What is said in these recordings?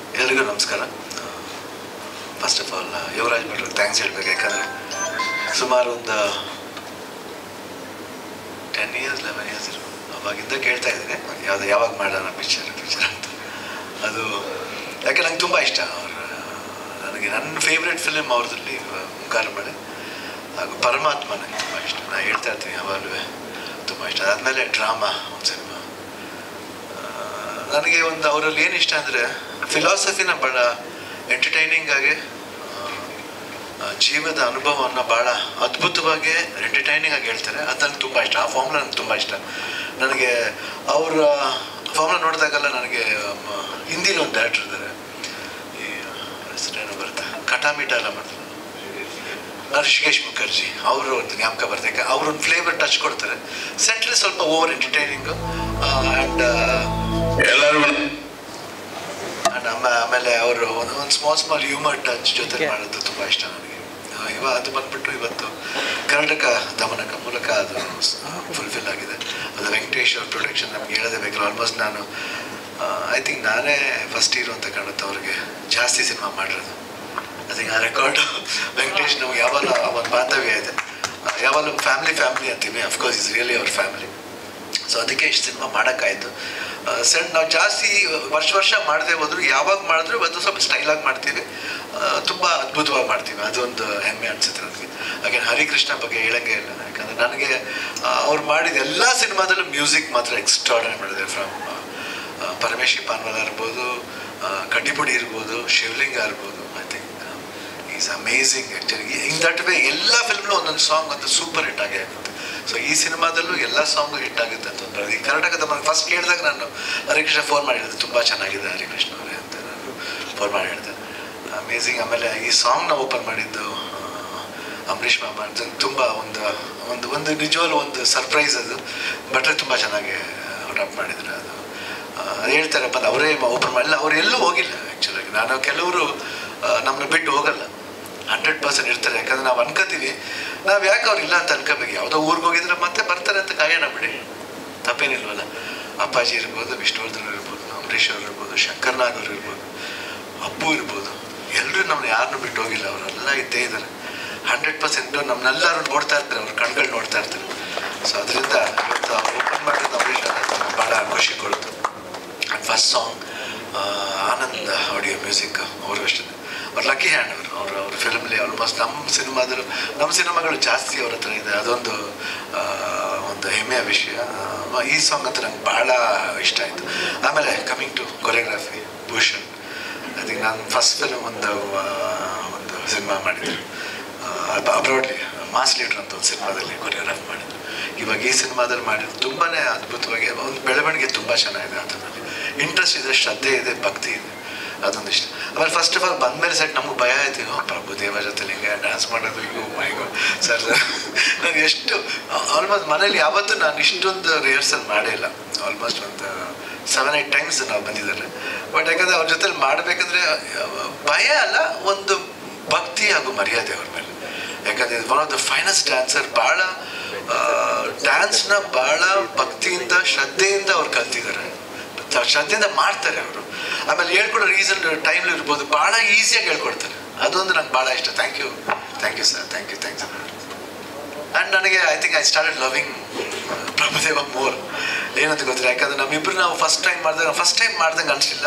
ಎಲ್ರಿಗೂ ನಮಸ್ಕಾರ first of all Yuvraj ಭಟ್ರಿಗೆ ಥ್ಯಾಂಕ್ಸ್ ಹೇಳ್ಬೇಕು ಯಾಕಂದರೆ ಸುಮಾರು ಒಂದು ಟೆನ್ ಇಯರ್ಸ್ ಲೆವೆನ್ ಇಯರ್ಸ್ ಇರ್ಬೋದು ಅವಾಗಿಂದ ಕೇಳ್ತಾ ಇದ್ದೀನಿ ಯಾವುದು ಯಾವಾಗ ಮಾಡೋಣ ಪಿಕ್ಚರ್ ಪಿಕ್ಚರ್ ಅಂತ ಅದು ಯಾಕೆ ನಂಗೆ ತುಂಬ ಇಷ್ಟ ಅವ್ರ ನನಗೆ ನನ್ನ ಫೇವ್ರೆಟ್ ಫಿಲಿಮ್ ಅವ್ರದ್ರಲ್ಲಿ ಮುಂಗಾರು ಮಳೆ ಹಾಗೂ ಪರಮಾತ್ಮ ನಂಗೆ ತುಂಬ ಇಷ್ಟ ನಾನು ಹೇಳ್ತಾ ಇರ್ತೀನಿ ಯಾವಾಗಲೂ ತುಂಬ ಇಷ್ಟ ಅದಾದಮೇಲೆ ಡ್ರಾಮಾ ಒಂದು ಸಿನಿಮಾ ನನಗೆ ಒಂದು ಅವರಲ್ಲಿ ಏನು ಇಷ್ಟ ಅಂದರೆ ಫಿಲಾಸಫಿನ ಭಾಳ ಎಂಟರ್ಟೈನಿಂಗ್ ಆಗಿ ಆ, ಆ, ಜೀವದ ಅನುಭವವನ್ನು ಭಾಳ ಅದ್ಭುತವಾಗಿ ಎಂಟರ್ಟೈನಿಂಗ್ ಆಗಿ ಹೇಳ್ತಾರೆ ಅದು ನನಗೆ ತುಂಬ ಇಷ್ಟ ಆ ಫಾರ್ಮ್ಲ ನನಗೆ ತುಂಬ ಇಷ್ಟ ನನಗೆ ಅವರ ಫಾರ್ಮ್ಲ ನೋಡಿದಾಗೆಲ್ಲ ನನಗೆ ಮ, ಹಿಂದಿಲಿ ಒಂದು ಡೈರೆಕ್ಟರ್ ಇದ್ದಾರೆ ಈ ಹೆಸರೇನೋ ಬರುತ್ತೆ ಕಟಾಮಿಟ ಎಲ್ಲ ಮಾಡ್ತಾರೆ ಋಷಿಕೇಶ್ ಮುಖರ್ಜಿ ಅವರು ಒಂದು ಜ್ಞಾಪಕ ಬರ್ತಕ್ಕೆ ಅವ್ರು ಒಂದು ಫ್ಲೇವರ್ ಟಚ್ ಕೊಡ್ತಾರೆ ಸೆಂಟ್ರಲ್ ಸ್ವಲ್ಪ ಓವರ್ ಎಂಟರ್ಟೈನಿಂಗು ಆ್ಯಂಡ್ ಎಲ್ಲರೂ ಆ್ಯಂಡ್ ಆಮೇಲೆ ಅವರು ಒಂದು ಒಂದು ಸ್ಮಾಲ್ ಸ್ಮಾಲ್ ಹ್ಯೂಮರ್ ಟಚ್ ಜೊತೆ ಮಾಡೋದು ತುಂಬ ಇಷ್ಟ ನನಗೆ ಆ, ಇವ ಅದು ಬಂದ್ಬಿಟ್ಟು ಇವತ್ತು ಕರ್ನಾಟಕ ದಮನಕ ಮೂಲಕ ಅದು ಫುಲ್ಫಿಲ್ ಆಗಿದೆ ಅದು ವೆಂಕಟೇಶ್ ಅವ್ರ ಪ್ರೊಡಕ್ಷನ್ ನಮ್ಗೆ ಹೇಳೋದೇ ಬೇಕಲ್ಲ ಆಲ್ಮೋಸ್ಟ್ ನಾನು ಐ ಥಿಂಕ್ ನಾನೇ ಫಸ್ಟ್ ಹೀರೋ ಅಂತ ಕಾಣುತ್ತೆ ಅವ್ರಿಗೆ ಜಾಸ್ತಿ ಸಿನಿಮಾ ಮಾಡಿರೋದು ಐ ಥಿಂಕ್ ಆ ರೆಕಾರ್ಡು ವೆಂಕಟೇಶ್ ನಮ್ಗೆ ಯಾವಾಗ ಒಂದು ಬಾಂಧವ್ಯ ಇದೆ ಆ, ಯಾವಾಗಲೂ ಫ್ಯಾಮಿಲಿ ಫ್ಯಾಮಿಲಿ ಅಂತೀವಿ ಅಫ್ಕೋರ್ಸ್ ಇಸ್ ರಿಯಲಿ ಅವ್ರ ಫ್ಯಾಮಿಲಿ ಸೊ ಅದಕ್ಕೆ ಇಷ್ಟು ಸಿನಿಮಾ ಮಾಡೋಕ್ಕಾಯಿತು ಸಣ್ಣ ನಾವು ಜಾಸ್ತಿ ವರ್ಷ ವರ್ಷ ಮಾಡದೆ ಹೋದ್ರು ಯಾವಾಗ ಮಾಡಿದ್ರು ಒಂದು ಸ್ವಲ್ಪ ಸ್ಟೈಲಾಗಿ ಮಾಡ್ತೀವಿ ತುಂಬ ಅದ್ಭುತವಾಗಿ ಮಾಡ್ತೀವಿ ಅದೊಂದು ಹೆಮ್ಮೆ ಅನಿಸುತ್ತೆ ನನಗೆ ಹಾಗೆ ಹರಿಕೃಷ್ಣ ಬಗ್ಗೆ ಹೇಳಂಗೆ ಇಲ್ಲ ಯಾಕಂದರೆ ನನಗೆ ಅವ್ರು ಮಾಡಿದ ಎಲ್ಲ ಸಿನಿಮಾದಲ್ಲೂ ಮ್ಯೂಸಿಕ್ ಮಾತ್ರ ಎಕ್ಸ್ಟ್ರಾಡನರಿ ಮಾಡಿದ್ದಾರೆ ಫ್ರಮ್ ಪರಮೇಶಿ ಪಾನ್ವಾಲ ಇರ್ಬೋದು ಆ, ಕಡ್ಡಿಪುಡಿ ಇರ್ಬೋದು ಶಿವಲಿಂಗ ಇರ್ಬೋದು I think is amazing actually in that way ಎಲ್ಲ ಫಿಲ್ಮ್ಲು ಒಂದೊಂದು ಸಾಂಗ್ ಒಂದು ಸೂಪರ್ ಹಿಟ್ ಆಗೇ ಆಗುತ್ತೆ ಸೊ ಈ ಸಿನಿಮಾದಲ್ಲೂ ಎಲ್ಲ ಸಾಂಗು ಹಿಟ್ ಆಗುತ್ತೆ ಅಂತ ಒಂದು ಈ ಕರ್ನಾಟಕದ ಮನೆ ಫಸ್ಟ್ ಕೇಳಿದಾಗ ನಾನು ಹರಿಕೃಷ್ಣ ಫೋನ್ ಮಾಡಿ ಹೇಳಿದೆ ತುಂಬ ಚೆನ್ನಾಗಿದೆ ಹರಿಕೃಷ್ಣ ಅವರೇ ಅಂತ ನಾನು ಫೋನ್ ಮಾಡಿ ಹೇಳಿದೆ ಅಮೇಝಿಂಗ್ ಆಮೇಲೆ ಈ ಸಾಂಗ್ನ ಓಪನ್ ಮಾಡಿದ್ದು ಆ, ಅಂಬರೀಷ್ ಮಾಮ ಅಂತ ತುಂಬ ಒಂದು ಒಂದು ಒಂದು ನಿಜವಾಗ್ಲೂ ಒಂದು ಸರ್ಪ್ರೈಸ್ ಅದು ಬಟ್ರೆ ತುಂಬ ಚೆನ್ನಾಗಿ ರಾಪ್ ಮಾಡಿದ್ರು ಅದು ಆ, ಅದು ಹೇಳ್ತಾರಪ್ಪ ಅದು ಅವರೇ ಓಪನ್ ಮಾಡಿಲ್ಲ ಅವ್ರು ಎಲ್ಲೂ ಹೋಗಿಲ್ಲ ಆ್ಯಕ್ಚುಲಾಗಿ ನಾನು ಕೆಲವರು ನಮ್ಮನ್ನ ಬಿಟ್ಟು ಹೋಗಲ್ಲ ಹಂಡ್ರೆಡ್ ಪರ್ಸೆಂಟ್ ಇರ್ತಾರೆ ಯಾಕಂದ್ರೆ ನಾವು ಅನ್ಕೋತೀವಿ ನಾವು ಯಾಕೆ ಅವ್ರು ಇಲ್ಲ ಅಂತ ಅನ್ಕೋಬೇಕು ಯಾವುದೋ ಊರಿಗೆ ಹೋಗಿದ್ರೆ ಮತ್ತೆ ಬರ್ತಾರೆ ಅಂತ ಕಾಯೋಣ ಬಿಡಿ ತಪ್ಪೇನಿಲ್ವಲ್ಲ ಅಪ್ಪಾಜಿ ಇರ್ಬೋದು ವಿಷ್ಣುವರ್ಧನ್ ಇರ್ಬೋದು ಅಂಬರೀಷ್ ಅವ್ರು ಇರ್ಬೋದು ಶಂಕರ್ನಾಗ್ ಅವ್ರು ಇರ್ಬೋದು ಅಪ್ಪು ಇರ್ಬೋದು ಎಲ್ಲರೂ ನಮ್ಮನ್ನ ಯಾರನ್ನೂ ಬಿಟ್ಟು ಹೋಗಿಲ್ಲ ಅವರೆಲ್ಲ ಇದ್ದೇ ಇದ್ದಾರೆ ಹಂಡ್ರೆಡ್ ಪರ್ಸೆಂಟ್ ನಮ್ಮನ್ನೆಲ್ಲರೂ ನೋಡ್ತಾ ಇರ್ತಾರೆ ಅವ್ರ ಕಣ್ಗಳು ನೋಡ್ತಾ ಇರ್ತಾರೆ ಸೊ ಅದರಿಂದ ಇವತ್ತು ಓಪನ್ ಮಾಡಿದ ಅಂಬರೀಷ್ ಅವ್ರು ಭಾಳ ಖುಷಿ ಕೊಡ್ತು and first song Anand audio music ಅವರು ಅಷ್ಟೇ ಅವ್ರು ಲಕ್ಕಿ ಹ್ಯಾಂಡ್ ಅವರು ಅವರು ಅವ್ರ ಫಿಲ್ಮ್ಲಿ ಆಲ್ಮೋಸ್ಟ್ ನಮ್ಮ ಸಿನಿಮಾದರು ನಮ್ಮ ಸಿನಿಮಾಗಳು ಜಾಸ್ತಿ ಅವ್ರ ಹತ್ರ ಇದೆ ಅದೊಂದು ಆ, ಒಂದು ಹೆಮ್ಮೆಯ ವಿಷಯ ಆ, ಈ ಸಾಂಗ್ ಅಂತೂ ನಂಗೆ ಭಾಳ ಇಷ್ಟ ಆಯಿತು ಆಮೇಲೆ coming to choreography Bhushan I think ನಾನು ಫಸ್ಟ್ ಫಿಲ್ಮ್ ಒಂದು ಆ, ಒಂದು ಸಿನಿಮಾ ಮಾಡಿದ್ರು ಅಬ್ರಾಡ್ಲಿ ಮಾಸ್ ಲೀಡರ್ ಅಂತ ಒಂದು ಸಿನಿಮಾದಲ್ಲಿ ಕೊರಿಯೋಗ್ರಾಫ್ ಮಾಡಿದ್ರು ಇವಾಗ ಈ ಸಿನಿಮಾದಲ್ಲಿ ಮಾಡಿದ್ರು ತುಂಬಾ ಅದ್ಭುತವಾಗಿ ಒಂದು ಬೆಳವಣಿಗೆ ತುಂಬ ಚೆನ್ನಾಗಿದೆ ಅದರಲ್ಲಿ ಇಂಟ್ರೆಸ್ಟ್ ಇದೆ ಶ್ರದ್ಧೆ ಇದೆ ಭಕ್ತಿ ಇದೆ ಅದೊಂದು ಇಷ್ಟ ಆಮೇಲೆ ಫಸ್ಟ್ ಆಫ್ ಆಲ್ ಬಂದಮೇಲೆ ಸೆಟ್ ನಮಗೆ ಭಯ ಆಯ್ತು ಓ ಪ್ರಭುದೇವ ಜೊತೆ ಹಿಂಗೆ ಡ್ಯಾನ್ಸ್ ಮಾಡೋದು ಇವು ಮೈಗೋ ಸರ್ ನಾನು ಎಷ್ಟು ಆಲ್ಮೋಸ್ಟ್ ಮನೇಲಿ ಯಾವತ್ತೂ ನಾನು ಇಷ್ಟೊಂದು ರಿಹರ್ಸಲ್ ಮಾಡೇ ಇಲ್ಲ ಆಲ್ಮೋಸ್ಟ್ ಒಂದು ಸೆವೆನ್ ಏಯ್ಟ್ ಟೈಮ್ಸ್ ನಾವು ಬಂದಿದ್ದಾರೆ ಬಟ್ ಯಾಕಂದರೆ ಅವ್ರ ಜೊತೆಲಿ ಮಾಡಬೇಕಂದ್ರೆ ಭಯ ಅಲ್ಲ ಒಂದು ಭಕ್ತಿ ಹಾಗೂ ಮರ್ಯಾದೆ ಅವ್ರ ಮೇಲೆ ಯಾಕಂದರೆ one of the finest dancer ಭಾಳ ಡ್ಯಾನ್ಸ್ನ ಭಾಳ ಭಕ್ತಿಯಿಂದ ಶ್ರದ್ಧೆಯಿಂದ ಅವ್ರು ಕಲ್ತಿದ್ದಾರೆ ತ- ಶ್ರದ್ಧೆಯಿಂದ ಮಾಡ್ತಾರೆ ಅವರು ಆಮೇಲೆ ಹೇಳ್ಕೊಡೋ ರೀಸನ್ ಟೈಮ್ ಇರ್ಬೋದು ಭಾಳ ಈಸಿಯಾಗಿ ಹೇಳ್ಕೊಡ್ತಾರೆ ಅದೊಂದು ನಂಗೆ ಭಾಳ ಇಷ್ಟ thank you thank you sir thank you thank you and ನನಗೆ I think I started loving Prabhudeva more ಏನಂತ ಗೊತ್ತಿಲ್ಲ ಯಾಕಂದ್ರೆ ನಮ್ಮಿಬ್ರು ನಾವು ಫಸ್ಟ್ ಟೈಮ್ ಮಾಡಿದಾಗ ಫಸ್ಟ್ ಟೈಮ್ ಮಾಡ್ದಂಗೆ ಅನಿಸಿಲ್ಲ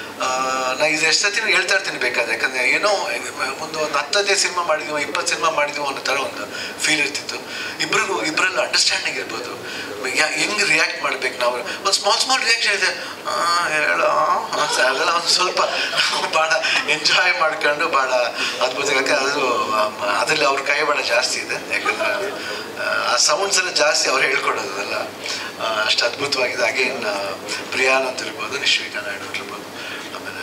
ನಾ ಇದು ಎಷ್ಟು ಸತಿ ಹೇಳ್ತಾ ಇರ್ತೀನಿ ಬೇಕಾದ್ರೆ ಯಾಕಂದರೆ ಏನೋ ಒಂದು ಒಂದು ಹತ್ತದೇ ಸಿನಿಮಾ ಮಾಡಿದ್ವಿ ಇಪ್ಪತ್ತು ಸಿನಿಮಾ ಮಾಡಿದ್ವಿ ಅನ್ನೋ ಥರ ಒಂದು ಫೀಲ್ ಇರ್ತಿತ್ತು ಇಬ್ರಿಗೂ ಇಬ್ಬರಲ್ಲೂ ಅಂಡರ್ಸ್ಟ್ಯಾಂಡಿಂಗ್ ಇರ್ಬೋದು ಯಾ ಹೆಂಗೆ ರಿಯಾಕ್ಟ್ ಮಾಡ್ಬೇಕು ನಾವು ಒಂದು ಸ್ಮಾಲ್ ಸ್ಮಾಲ್ ರಿಯಾಕ್ಷನ್ ಇದೆ ಆ, ಹೇಳೋ ಅಂತ ಅದೆಲ್ಲ ಒಂದು ಸ್ವಲ್ಪ ಭಾಳ ಎಂಜಾಯ್ ಮಾಡ್ಕೊಂಡು ಭಾಳ ಅದ್ಭುತ ಯಾಕೆ ಅದು ಅದರಲ್ಲಿ ಅವ್ರ ಕೈ ಭಾಳ ಜಾಸ್ತಿ ಇದೆ ಯಾಕಂದ್ರೆ ಆ ಸೌಂಡ್ಸ್ ಎಲ್ಲ ಜಾಸ್ತಿ ಅವ್ರು ಹೇಳ್ಕೊಡೋದಲ್ಲ ಅಷ್ಟು ಅದ್ಭುತವಾಗಿದೆ ಅಗೇನ್ ಪ್ರಿಯಾನ್ ಅಂತ ಇರ್ಬೋದು ನಿಶ್ವಿಕಾ ನಾಯ್ಡು ಅವ್ರು ಇರ್ಬೋದು ಆಮೇಲೆ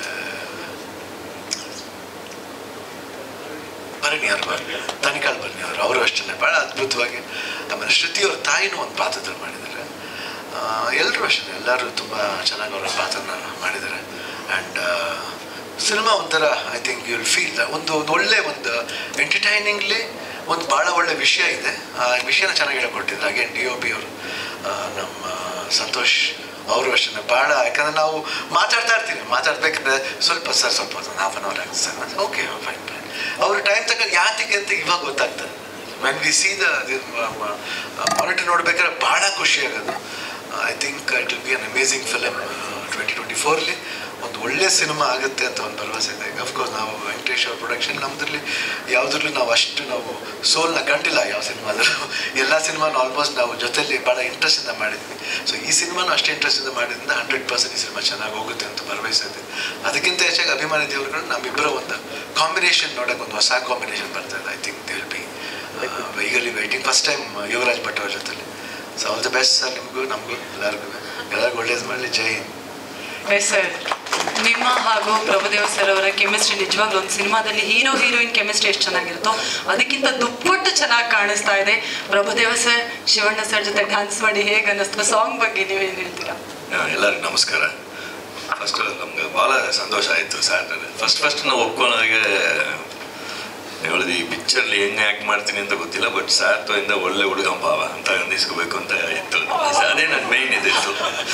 ಭರಣಿ ಅವರು ತನಿಕಾಳ್ ಭರಣಿ ಅವರು ಅವರು ಅಷ್ಟೇ ಭಾಳ ಅದ್ಭುತವಾಗಿ ಆಮೇಲೆ ಶ್ರುತಿ ಅವ್ರ ತಾಯಿನೂ ಒಂದು ಪಾತ್ರದಲ್ಲಿ ಮಾಡಿದ್ದಾರೆ ಎಲ್ಲರೂ ಅಷ್ಟೇ ಎಲ್ಲರೂ ತುಂಬ ಚೆನ್ನಾಗಿ ಅವರ ಪಾತ್ರನ ಮಾಡಿದ್ದಾರೆ ಆ್ಯಂಡ್ ಸಿನಿಮಾ ಒಂಥರ I think you will feel ಒಂದು ಒಂದು ಒಳ್ಳೆ ಒಂದು ಎಂಟರ್ಟೈನಿಂಗ್ಲಿ ಒಂದು ಭಾಳ ಒಳ್ಳೆ ವಿಷಯ ಇದೆ ಆ ವಿಷಯನ ಚೆನ್ನಾಗಿ ಹೇಳ್ಕೊಟ್ಟಿದ್ರು ಅಗೇನ್ ಡಿ ಒ ಪಿ ಅವರು ನಮ್ಮ ಸಂತೋಷ್ ಅವರು ಅಷ್ಟೇ ಭಾಳ ಯಾಕಂದ್ರೆ ನಾವು ಮಾತಾಡ್ತಾ ಇರ್ತೀವಿ ಮಾತಾಡ್ಬೇಕಾದ್ರೆ ಸ್ವಲ್ಪ ಸರ್ ಸ್ವಲ್ಪ ಒಂದು ಹಾಫ್ ಅನ್ ಅವರ್ ಆಗುತ್ತೆ ಸರ್ ಓಕೆ ಫೈನ್ ಫೈನ್ ಅವ್ರ ಟೈಮ್ ತಗೊಂಡು ಯಾತಿಗೆ ಅಂತ ಇವಾಗ ಗೊತ್ತಾಗ್ತದೆ when we see the monitor ನೋಡ್ಬೇಕಾದ್ರೆ ಭಾಳ ಖುಷಿ ಆಗೋದು I think it will be an amazing film twenty twenty ಫೋರ್ಲಿ ಒಂದು ಒಳ್ಳೆ ಸಿನಿಮಾ ಆಗುತ್ತೆ ಅಂತ ಒಂದು ಭರವಸೆ ಇದೆ ಅಫ್ಕೋರ್ಸ್ ನಾವು ವೆಂಕಟೇಶ್ ಅವ್ರ ಪ್ರೊಡಕ್ಷನ್ ನಮ್ಮದ್ರಲ್ಲಿ ಯಾವುದ್ರಲ್ಲೂ ನಾವು ಅಷ್ಟು ನಾವು ಸೋಲ್ನ ಕಂಡಿಲ್ಲ ಯಾವ ಸಿನಿಮಾದಲ್ಲೂ ಎಲ್ಲ ಸಿನಿಮಾನು ಆಲ್ಮೋಸ್ಟ್ ನಾವು ಜೊತೆಲಿ ಭಾಳ ಇಂಟ್ರೆಸ್ಟಿಂದ ಮಾಡಿದ್ವಿ ಸೊ ಈ ಸಿನಿಮಾನು ಅಷ್ಟೇ ಇಂಟ್ರೆಸ್ಟಿಂದ ಮಾಡಿದ್ರಿಂದ ಹಂಡ್ರೆಡ್ ಪರ್ಸೆಂಟ್ ಈ ಸಿನಿಮಾ ಚೆನ್ನಾಗಿ ಹೋಗುತ್ತೆ ಅಂತ ಭರವಸೆ ಇದೆ ಅದಕ್ಕಿಂತ ಹೆಚ್ಚಾಗಿ ಅಭಿಮಾನಿ ದೇವರುಗಳು ನಮ್ಮಿಬ್ಬರ ಒಂದು ಕಾಂಬಿನೇಷನ್ ನೋಡೋಕೆ ಒಂದು ಹೊಸ ಕಾಂಬಿನೇಷನ್ ಬರ್ತಾ ಇದೆ I think they will be eagerly waiting first time Yuvraj Bhat ಅವ್ರ ಜೊತೆಲಿ so all the best sir ನಿಮಗೂ ನಮಗೂ ಎಲ್ಲರಿಗೂ ಎಲ್ಲರಿಗೂ ಒಳ್ಳೇದು ಮಾಡಲಿ ಜೈ ಹಿಂದ್ ಎಸ್ ಸರ್ ನಿಮ್ಮ ಹಾಗೂ ಪ್ರಭುದೇವ ಸರ್ ಅವರ ಕೆಮಿಸ್ಟ್ರಿ ನಿಜವಾಗ್ಲೂ ಒಂದು ಸಿನಿಮಾದಲ್ಲಿ ಹೀರೋ ಹೀರೋಯಿನ್ ಕೆಮಿಸ್ಟ್ರಿ ಎಷ್ಟು ಚೆನ್ನಾಗಿರುತ್ತೋ ಅದಕ್ಕಿಂತ ದುಪ್ಪಟ್ಟು ಚೆನ್ನಾಗಿ ಕಾಣಿಸ್ತಾ ಇದೆ ಪ್ರಭುದೇವ ಸರ್ ಶಿವಣ್ಣ ಸರ್ ಜೊತೆ ಡ್ಯಾನ್ಸ್ ಮಾಡಿ ಹೇಗೆ ಅನ್ನಿಸ್ತು ಸಾಂಗ್ ಬಗ್ಗೆ ನೀವೇನು ಹೇಳ್ತೀರಾ ಎಲ್ಲರಿಗೂ ನಮಸ್ಕಾರ ಫಸ್ಟ್ ನಮ್ಗೆ ಭಾಳ ಸಂತೋಷ ಆಯಿತು ಸರ್ ಫಸ್ಟ್ ಫಸ್ಟ್ ನಾವು ಒಪ್ಕೊಂಡಾಗ ಹೇಳಿದ ಈ ಪಿಕ್ಚರ್ಲಿ ಹೆಂಗೆ ಆ್ಯಕ್ಟ್ ಮಾಡ್ತೀನಿ ಅಂತ ಗೊತ್ತಿಲ್ಲ ಬಟ್ ಸಾರ್ಥದಿಂದ ಒಳ್ಳೆ ಹುಡುಗ ಭಾವ ಅಂತ ಅಂದಿಸ್ಕೋಬೇಕು ಅಂತ ಇತ್ತು ಅದೇ ನನ್ನ ಮೇಯ್ನ್ ಇದಿತ್ತು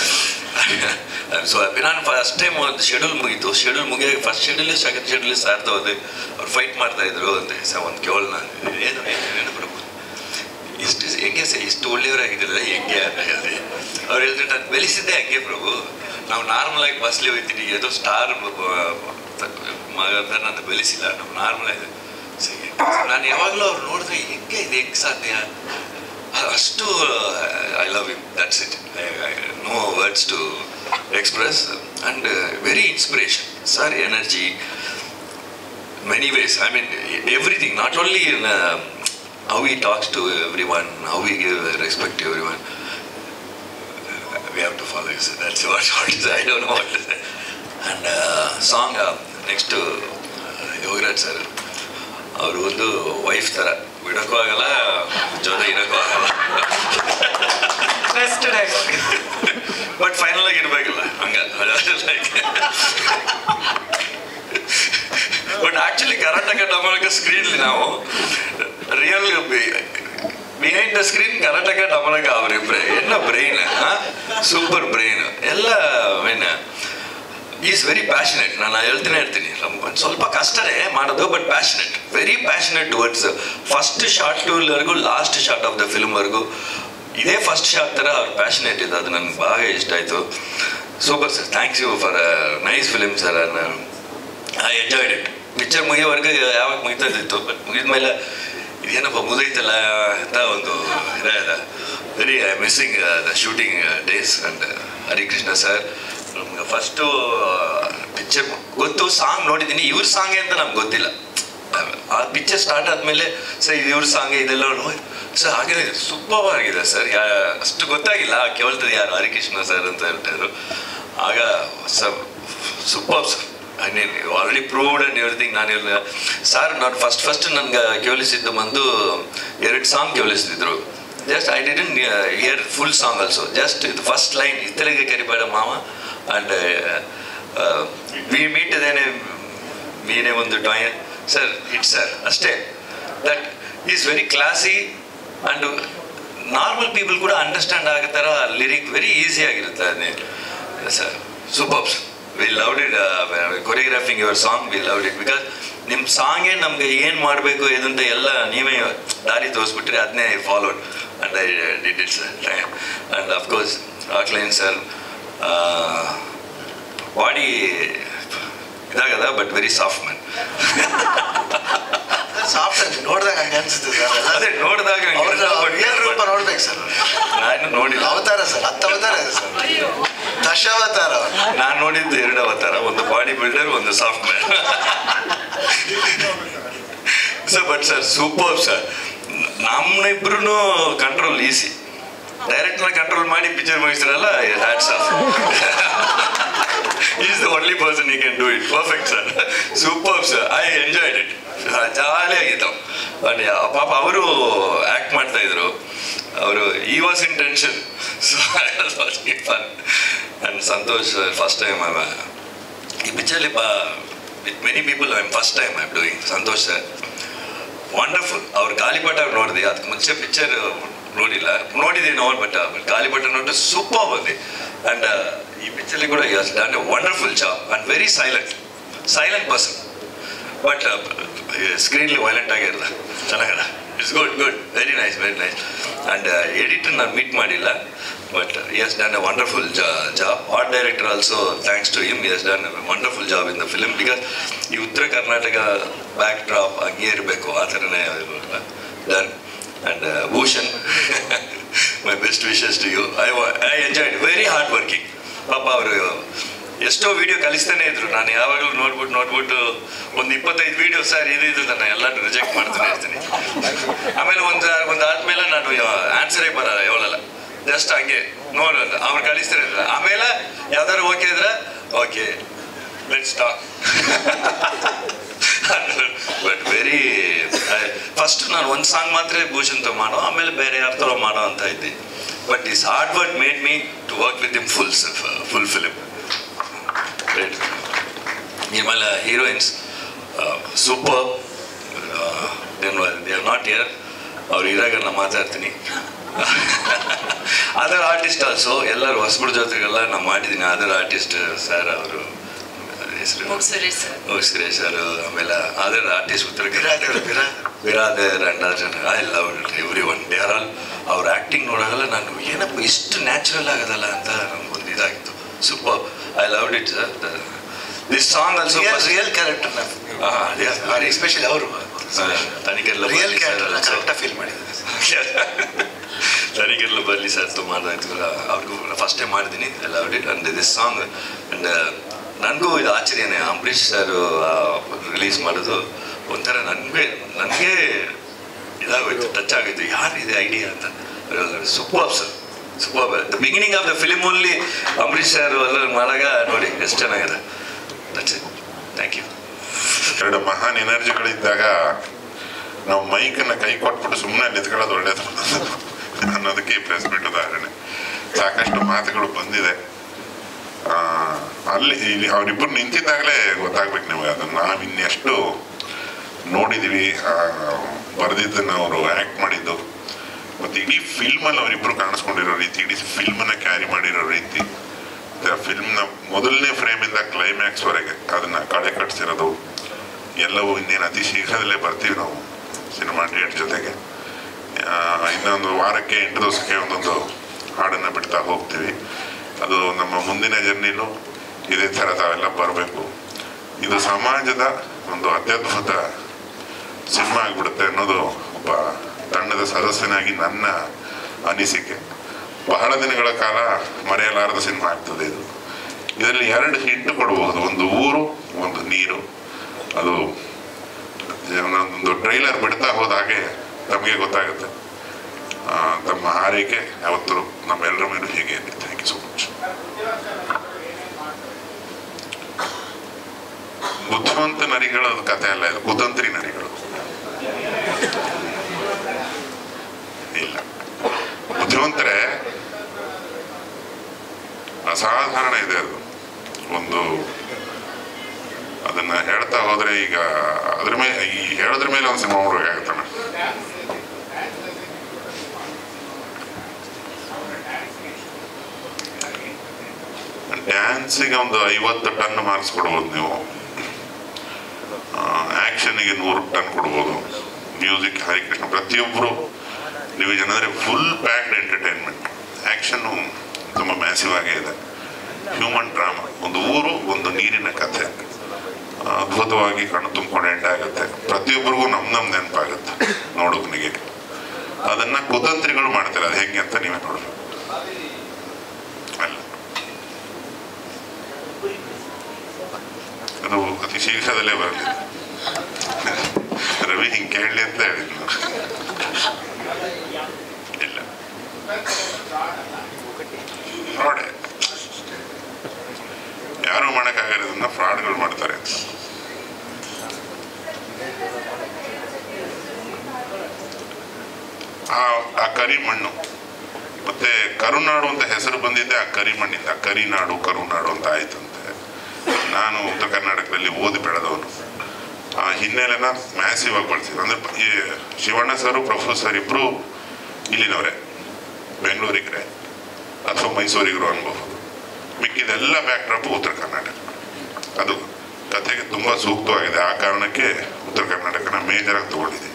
ಸೊ ನಾನು ಫಸ್ಟ್ ಟೈಮ್ ಒಂದು ಶೆಡ್ಯೂಲ್ ಮುಗೀತು ಶೆಡ್ಯೂಲ್ ಮುಗಿಯಾಗ ಫಸ್ಟ್ ಶೆಡ್ಯೂಲ್ ಸೆಕೆಂಡ್ ಶೆಡ್ಯೂಲ್ ಸಾರ್ಥ ಹೋದೆ ಅವ್ರು ಫೈಟ್ ಮಾಡ್ತಾ ಇದ್ರು ಅಂದೆ ಸ ಒಂದು ಕೇಳ್ ನಾನು ಏನು ಏನು ಏನು ಪ್ರಭು ಇಷ್ಟು ಹೆಂಗೆ ಸರ್ ಇಷ್ಟು ಒಳ್ಳೆಯವರಾಗಿದ್ದಿಲ್ಲ ಹೆಂಗೆ ಅಂತ ಹೇಳಿದೆ ಅವ್ರು ಹೇಳಿದ್ರೆ ನಾನು ಬೆಳೆಸಿದ್ದೆ ಹಂಗೆ ಪ್ರಭು ನಾವು ನಾರ್ಮಲ್ ಆಗಿ ಬಸ್ಲಿ ಹೋಗ್ತೀನಿ ಏನೋ ಸ್ಟಾರ್ ಮಗ ಅಂತ ನಾನು ಬೆಳೆಸಿಲ್ಲ ನಾವು ನಾರ್ಮಲ್ ಆಗಿ ಸರಿ. ನಾನು ಯಾವಾಗಲೂ ಅವ್ರು ನೋಡಿದ್ರೆ ಹೆಂಗೆ ಇದು ಹೆಂಗೆ ಸಾಧ್ಯ ಅಷ್ಟು I love you that's it no words to express and very inspiration sir energy many ways. I mean, everything, not only in uh, how he talks to everyone, how he give respect to everyone. We have to follow his, that's what, what is, I don't know what to say. And uh, song uh, next to uh, Yogaraj sir ಅವರು ಒಂದು wife ಥರ ಬಿಡೋಕ್ಕೂ ಆಗಲ್ಲ ಜೊತೆ ಇರೋಕ್ಕೂ ಆಗಲ್ಲ best dialogue but final ಆಗಿ ಇರ್ಬೇಕಲ್ಲ ಹಂಗ but actually Karnataka Damanaka screen ನಾವು real behind the screen Karnataka Damanaka ಅವರಿಬ್ರೆ ಎಲ್ಲ ಬ್ರೈನ್ ಸೂಪರ್ ಬ್ರೈನ್ ಎಲ್ಲ ಮೀನ್ ಈಸ್ ವೆರಿ ಪ್ಯಾಷನೆಟ್ ನಾನು ಹೇಳ್ತೀನಿ ಹೇಳ್ತೀನಿ ಒಂದು ಸ್ವಲ್ಪ ಕಷ್ಟನೇ ಮಾಡೋದು but passionate very passionate towards first shot ಟೂವರೆಗೂ ಲಾಸ್ಟ್ ಶಾರ್ಟ್ ಆಫ್ ದ ಫಿಲ್ಮ್ವರೆಗೂ ಇದೇ ಫಸ್ಟ್ ಶಾರ್ಟ್ ಥರ ಅವ್ರ ಪ್ಯಾಷನೆಟ್ ಇದೆ ಅದು ನನಗೆ ಭಾಳ ಇಷ್ಟ ಆಯಿತು super sir thanks you for nice film sir I enjoyed it picture ಮುಗಿಯೋವರೆಗೂ ಯಾವಾಗ ಮುಗಿತದಿತ್ತು ಬಟ್ ಮುಗಿದ್ಮೇಲೆ ಇದೇನಪ್ಪ ಮುಗಿದೈತಲ್ಲ ಅಂತ ಒಂದು ಇದೆ very I missing the shooting days and Harikrishna sir ನಮ್ಗೆ ಫಸ್ಟು ಪಿಕ್ಚರ್ ಗೊತ್ತು ಸಾಂಗ್ ನೋಡಿದ್ದೀನಿ ಇವ್ರ ಸಾಂಗೇ ಅಂತ ನಮ್ಗೆ ಗೊತ್ತಿಲ್ಲ ಆ ಪಿಕ್ಚರ್ ಸ್ಟಾರ್ಟ್ ಆದಮೇಲೆ ಸರ್ ಇದು ಇವ್ರ ಸಾಂಗ್ ಇದೆಲ್ಲ ನೋಡಿ ಸರ್ ಹಾಗೆ ಸೂಪರ್ ಆಗಿದೆ ಸರ್ ಯಾ ಅಷ್ಟು ಗೊತ್ತಾಗಿಲ್ಲ ಕೇಳ್ತದೆ ಯಾರು ಹರಿಕೃಷ್ಣ ಸರ್ ಅಂತ ಹೇಳ್ತಾಯಿದ್ರು ಆಗ sir super sir I mean already proved and everything ನಾನು ಹೇಳಿದೆ ಸರ್ ನಾನು ಫಸ್ಟ್ ಫಸ್ಟ್ ನನಗೆ ಕೇಳಿಸಿದ್ದು ಬಂದು ಎರಡು ಸಾಂಗ್ ಕೇಳಿಸ್ತಿದ್ರು just I didn't hear full song also just ಇದು ಫಸ್ಟ್ ಲೈನ್ ಇತ್ತಲಿಗೆ ಕರಿಬೇಡ ಮಾವ ಆ್ಯಂಡ್ ವಿ ಮೀಟ್ ಅದೇನೆ ನೀನೇ ಒಂದು ಟಾಯ್ ಸರ್ ಇಟ್ ಸರ್ ಅಷ್ಟೇ that is very classy and normal people ಕೂಡ ಅಂಡರ್ಸ್ಟ್ಯಾಂಡ್ ಆಗೋ ಥರ ಲಿರಿಕ್ ವೆರಿ ಈಸಿ ಆಗಿರುತ್ತೆ ಅದೇ sir supers we loved it choreographing your song we loved it because ನಿಮ್ಮ ಸಾಂಗೇ ನಮಗೆ ಏನು ಮಾಡಬೇಕು ಇದಂತ ಎಲ್ಲ ನೀವೇ ದಾರಿ ತೋರಿಸ್ಬಿಟ್ರೆ ಅದನ್ನೇ followed and I did it sir and of course ಆಕ್ಲೈನ್ ಸರ್ ಬಾಡಿ ಇದಾಗದ but very soft man soft ಅಂತ ನೋಡಿದಾಗ ಹಂಗೆ ಅನ್ಸುತ್ತೆ ಸರ್ ಅದೇ ನೋಡಿದಾಗ ಹಂಗೆ ಅವ್ರ ಅನ್ಸುತ್ತೆ, but- ರಿಯಲ್ ರೂಪ ನೋಡ್ಬೇಕು ಸರ್ ನಾನು ನೋಡಿಲ್ಲ ಅವತಾರ ಸರ್ ಹತ್ತು ಅವತಾರ ಇದೆ ಸರ್ ದಶಾವತಾರ ಅವ್ರು ನಾನು ನೋಡಿದ್ದು ಎರಡು ಅವತಾರ ಒಂದು ಬಾಡಿ ಬಿಲ್ಡರ್ ಒಂದು soft man sir but sir super sir ನಮ್ಮಿಬ್ರು ಕಂಟ್ರೋಲ್ ಈಸಿ ಡೈರೆಕ್ಟ್ನ ಕಂಟ್ರೋಲ್ ಮಾಡಿ ಪಿಕ್ಚರ್ ಮುಗಿಸ್ತಾರಲ್ಲ hats off is the only person you can do it perfect sir super sir I enjoyed it ಜಾಲಿಯಾಗಿತ್ತು ಅಂಡ್ ಪಾಪ ಅವರು act ಮಾಡ್ತಾ ಇದ್ರು ಅವರು ಈ was in tension so fun and Santosh first time ಈ ಪಿಕ್ಚರ್ಲಿ ಬಾ with many people I first time I doing Santosh sir wonderful ಅವ್ರ ಗಾಲಿಪಟ ನೋಡಿದೆ ಅದಕ್ಕೆ ಮುಂಚೆ ಪಿಕ್ಚರ್ ನೋಡಿಲ್ಲ ನೋಡಿದ್ದೀನಿ ಅವ್ರು ಬಟ್ ಗಾಲಿಪಟ ನೋಡಿ ಸೂಪರ್ ಬಂದೆ ಅಂಡ್ ಈ ಪಿಕ್ಚರ್ಲಿ ಕೂಡ he's done a wonderful job and very silent silent person but ಸ್ಕ್ರೀನ್ಲಿ ವೈಲೆಂಟ್ ಆಗಿರಲ್ಲ ಚೆನ್ನಾಗಲ್ಲ it's good good very nice very nice and editor ನಾನು ಮೀಟ್ ಮಾಡಿಲ್ಲ but he's done a wonderful job art director also thanks to him he's done wonderful job in the film because ಈ Uttara Karnataka backdrop ಹಂಗೆ ಇರಬೇಕು ಆ ಥರನೇ done and Bhushan my best wishes to you I I enjoyed very hard working ಪಾಪ ಅವರು ಎಷ್ಟೋ video ಕಲಿಸ್ತಾನೆ ಇದ್ರು ನಾನು ಯಾವಾಗಲೂ ನೋಡ್ಬಿಟ್ಟು ನೋಡ್ಬಿಟ್ಟು ಒಂದು ಇಪ್ಪತ್ತೈದು ವಿಡಿಯೋ ಸರ್ ಇದು ಇದು ನಾನು ಎಲ್ಲ ರಿಜೆಕ್ಟ್ ಮಾಡ್ತಾನೆ ಇರ್ತೀನಿ ಆಮೇಲೆ ಒಂದು ಒಂದು ಆದ್ಮೇಲೆ ನಾನು ಆನ್ಸರೇ ಬರಲ್ಲ ಹೇಳಲ್ಲ ಜಸ್ಟ್ ಹಂಗೆ ನೋಡಲ್ಲ ಅವ್ರು ಕಲಿಸ್ತಾರೆ ಇದ್ರು. ಆಮೇಲೆ ಯಾವ್ದಾದ್ರು ಓಕೆ ಇದ್ರೆ okay let's talk but very first ನಾನು ಒಂದು ಸಾಂಗ್ ಮಾತ್ರ ಭೂಷಣ್ ತ ಮಾಡೋ ಆಮೇಲೆ ಬೇರೆ ಯಾರ ಥರ ಮಾಡೋ ಅಂತ ಇದ್ದೆ but this hard work made me to work with him full full film great ಆಮೇಲೆ heroines super they are not here ಅವ್ರು ಇರಾಗ ನಾನು ಮಾತಾಡ್ತೀನಿ ಅದರ್ ಆರ್ಟಿಸ್ಟ್ ಆಲ್ಸೋ ಎಲ್ಲರೂ ಹೊಸಬ್ರ ಜೊತೆಗೆಲ್ಲ ನಾನು ಮಾಡಿದ್ದೀನಿ ಅದರ್ ಆರ್ಟಿಸ್ಟ್ ಸರ್ ಅವರು ಹೆಸರು ಮೂಗ್ ಸುರೇಶ್ ಸರ್ ಓ ಸುರೇಶ್ ಸರ್ ಆಮೇಲೆ ಅದರ್ ಆರ್ಟಿಸ್ಟ್ ಉತ್ತರ ಬಿರಾದರ್, ಬಿರಾದರ್. ಬಿರಾದರ್ ಅಂಡ್ ಜನ I love everyone they are all ಅವ್ರ ಆ್ಯಕ್ಟಿಂಗ್ ನೋಡೋದಲ್ಲ ನಾನು ಏನಪ್ಪ ಇಷ್ಟು ನ್ಯಾಚುರಲ್ ಆಗೋದಲ್ಲ ಅಂತ ನಮ್ಗೊಂದು ಇದಾಗಿತ್ತು super I love it sir this song also real character especially ಅವರು ತನಿಖೆಲ್ಲ ರಿಯಲ್ ಕ್ಯಾರೆಕ್ಟರ್ ಕರೆಕ್ಟಾಗಿ ಫೀಲ್ ಮಾಡಿದ್ದಾರೆ ತನಿಖೆಲ್ಲ ಬರಲಿ ಸರ್ ತುಂಬ ಆಯ್ತು ಅವ್ರಿಗೂ ಫಸ್ಟ್ ಟೈಮ್ ಮಾಡಿದ್ದೀನಿ I love it and this song and ನನಗೂ ಇದು ಆಶ್ಚರ್ಯನೇ ಅಂಬರೀಷ್ ಸರ್ ರಿಲೀಸ್ ಮಾಡೋದು ಒಂಥರ ನನಗೆ ನನಗೆ ಇದಾಗೋಯ್ತು ಟಚ್ ಆಗೋಯ್ತು ಯಾರಿದೆ ಐಡಿಯಾ ಅಂತ super sir super the beginning of the film only Ambareesh sir ಎಲ್ಲ ಮಾಡಾಗ ನೋಡಿ ಎಷ್ಟು ಚೆನ್ನಾಗಿದೆ ದಟ್ಸ್ ಇಟ್ ಥ್ಯಾಂಕ್ ಯು ಎರಡು ಮಹಾನ್ ಎನರ್ಜಿಗಳಿದ್ದಾಗ ನಾವು ಮೈಕನ್ನ ಕೈ ಕೊಟ್ಬಿಟ್ಟು ಸುಮ್ಮನೆ ನಿಂತ್ಕೊಳ್ಳೋದು ಒಳ್ಳೇದು ಅನ್ನೋದಕ್ಕೆ ಈ ಪ್ರೆಸ್ ಮೀಟ್ ಉದಾಹರಣೆ ಸಾಕಷ್ಟು ಮಾತುಗಳು ಬಂದಿದೆ ಆ, ಅಲ್ಲಿ ಇಲ್ಲಿ ಅವರಿಬ್ಬರು ನಿಂತಿದ್ದಾಗಲೇ ಗೊತ್ತಾಗ್ಬೇಕು ನಿಮಗೆ ಅದನ್ನು ನಾವು ಇನ್ನೆಷ್ಟು ನೋಡಿದ್ದೀವಿ ಬರೆದಿದ್ದನ್ನು ಅವರು ಆ್ಯಕ್ಟ್ ಮಾಡಿದ್ದು ಮತ್ತು ಇಡೀ ಫಿಲ್ಮಲ್ಲಿ ಅವರಿಬ್ಬರು ಕಾಣಿಸ್ಕೊಂಡಿರೋ ರೀತಿ ಇಡೀ ಫಿಲ್ಮನ್ನು ಕ್ಯಾರಿ ಮಾಡಿರೋ ರೀತಿ ಫಿಲ್ಮ್ನ ಮೊದಲನೇ ಫ್ರೇಮಿಂದ ಕ್ಲೈಮ್ಯಾಕ್ಸ್ವರೆಗೆ ಅದನ್ನು ಕಳೆ ಕಟ್ಸಿರೋದು ಎಲ್ಲವೂ ಇನ್ನೇನು ಅತಿ ಶೀಘ್ರದಲ್ಲೇ ಬರ್ತೀವಿ ನಾವು ಸಿನಿಮಾ ಡೇಟ್ ಜೊತೆಗೆ ಆ, ಇನ್ನೊಂದು ವಾರಕ್ಕೆ ಎಂಟು ದಿವಸಕ್ಕೆ ಒಂದೊಂದು ಹಾಡನ್ನು ಬಿಡ್ತಾ ಹೋಗ್ತೀವಿ ಅದು ನಮ್ಮ ಮುಂದಿನ ಜರ್ನಿಲೂ ಇದೇ ಥರ ತಾವೆಲ್ಲ ಬರಬೇಕು ಇದು ಸಮಾಜದ ಒಂದು ಅತ್ಯದ್ಭುತ ಸಿನಿಮಾ ಆಗಿಬಿಡುತ್ತೆ ಅನ್ನೋದು ಒಬ್ಬ ತಂಡದ ಸದಸ್ಯನಾಗಿ ನನ್ನ ಅನಿಸಿಕೆ ಬಹಳ ದಿನಗಳ ಕಾಲ ಮರೆಯಲಾರದ ಸಿನಿಮಾ ಆಗ್ತದೆ ಇದು ಇದರಲ್ಲಿ ಎರಡು ಹಿಂಟ್ ಕೊಡಬಹುದು ಒಂದು ಊರು ಒಂದು ನೀರು ಅದು ಒಂದು ಟ್ರೈಲರ್ ಬಿಡ್ತಾ ಹೋದ ಹಾಗೆ ತಮಗೆ ಗೊತ್ತಾಗುತ್ತೆ ಆ, ತಮ್ಮ ಹಾರೈಕೆ ಯಾವತ್ತೂ ನಮ್ಮೆಲ್ಲರ ಮೇಲೂ ಹೀಗೆ ಇರಲಿ ಥ್ಯಾಂಕ್ ಯು ಸೊ ಮಚ್ ಬುದ್ಧಿವಂತ ನರಿಗಳು ಅದು ಕಥೆ ಅಲ್ಲ ಇದು ಕುತಂತ್ರಿ ನರಿಗಳು ಇಲ್ಲ ಬುದ್ಧಿವಂತರೇ ಅಸಾಧಾರಣ ಇದೆ ಅದು ಒಂದು ಅದನ್ನ ಹೇಳ್ತಾ ಹೋದ್ರೆ ಈಗ ಅದ್ರ ಮೇಲೆ ಈ ಹೇಳೋದ್ರ ಮೇಲೆ ಒಂದು ಸಿನಿಮಾ ಮಾಡ್ಬೇಕಾಗತ್ತೆ ಮೇಡಮ್ ಡ್ಯಾನ್ಸಿಗೆ ಒಂದು ಐವತ್ತು ಟನ್ ಮಾರ್ಕ್ಸ್ ಕೊಡ್ಬೋದು ನೀವು ಆ್ಯಕ್ಷನ್ಗೆ ನೂರು ಟನ್ ಕೊಡ್ಬೋದು ಮ್ಯೂಸಿಕ್ ಹರಿಕೃಷ್ಣ ಪ್ರತಿಯೊಬ್ಬರು ಡಿವಿಷನ್ ಅಂದರೆ ಫುಲ್ ಪ್ಯಾಕ್ಡ್ ಎಂಟರ್ಟೈನ್ಮೆಂಟ್ ಆ್ಯಕ್ಷನ್ನು ತುಂಬ ಮ್ಯಾಸಿವ್ ಆಗೇ ಇದೆ ಹ್ಯೂಮನ್ ಡ್ರಾಮಾ ಒಂದು ಊರು ಒಂದು ನೀರಿನ ಕಥೆ ಅದ್ಭುತವಾಗಿ ಕಣ್ಣು ತುಂಬಿಕೊಂಡು ಎಂಡ್ ಆಗುತ್ತೆ ಪ್ರತಿಯೊಬ್ಬರಿಗೂ ನಮ್ ನಮ್ ನೆನಪಾಗುತ್ತೆ ನೋಡೋಕ್ನಿಗೆ ಅದನ್ನ ಕುತಂತ್ರಿಗಳು ಮಾಡ್ತಾರೆ ಅದು ಹೆಂಗೆ ಅಂತ ನೀವೇ ನೋಡ್ಬೇಕು ಅಲ್ಲ ಅದು ಅತಿ ಶೀಘ್ರದಲ್ಲೇ ಬರಲಿ ರವಿ ಹಿಂಗೆ ಕೇಳಲಿ ಅಂತ ಹೇಳಿದ್ನು ಇಲ್ಲ ಫ್ರಾಡೆ ಯಾರು ಮಾಡೋಕ್ಕಾಗಿರೋದನ್ನ ಫ್ರಾಡ್ಗಳು ಮಾಡ್ತಾರೆ ಅಂತ ಆ ಆ ಕರಿ ಮಣ್ಣು ಮತ್ತೆ ಕರುನಾಡು ಅಂತ ಹೆಸರು ಬಂದಿದ್ದೆ ಆ ಕರಿ ಮಣ್ಣಿಂದ ಕರಿನಾಡು ಕರುನಾಡು ಅಂತ ಆಯ್ತಂತೆ ನಾನು ಉತ್ತರ ಕರ್ನಾಟಕದಲ್ಲಿ ಓದಿ ಬೆಳೆದವನು ಆ ಹಿನ್ನೆಲೆನ ಮ್ಯಾಸಿವ್ ಆಗಿ ಬಳಸಿದ್ರು ಅಂದ್ರೆ ಈ ಶಿವಣ್ಣ ಸರು ಪ್ರಭು ಸರ್ ಇಬ್ರು ಇಲ್ಲಿನವರೇ ಬೆಂಗಳೂರಿಗರೇ ಅಥವಾ ಮೈಸೂರಿಗರು ಅನ್ಬಹುದು ಮಿಕ್ಕಿದೆಲ್ಲ ಬ್ಯಾಕ್ ಡ್ರಾಪ್ ಉತ್ತರ ಕರ್ನಾಟಕ ಅದು ಕಥೆಗೆ ತುಂಬ ಸೂಕ್ತವಾಗಿದೆ ಆ ಕಾರಣಕ್ಕೆ ಉತ್ತರ ಕರ್ನಾಟಕನ ಮೇಜರ್ ಆಗಿ ತಗೊಂಡಿದೆ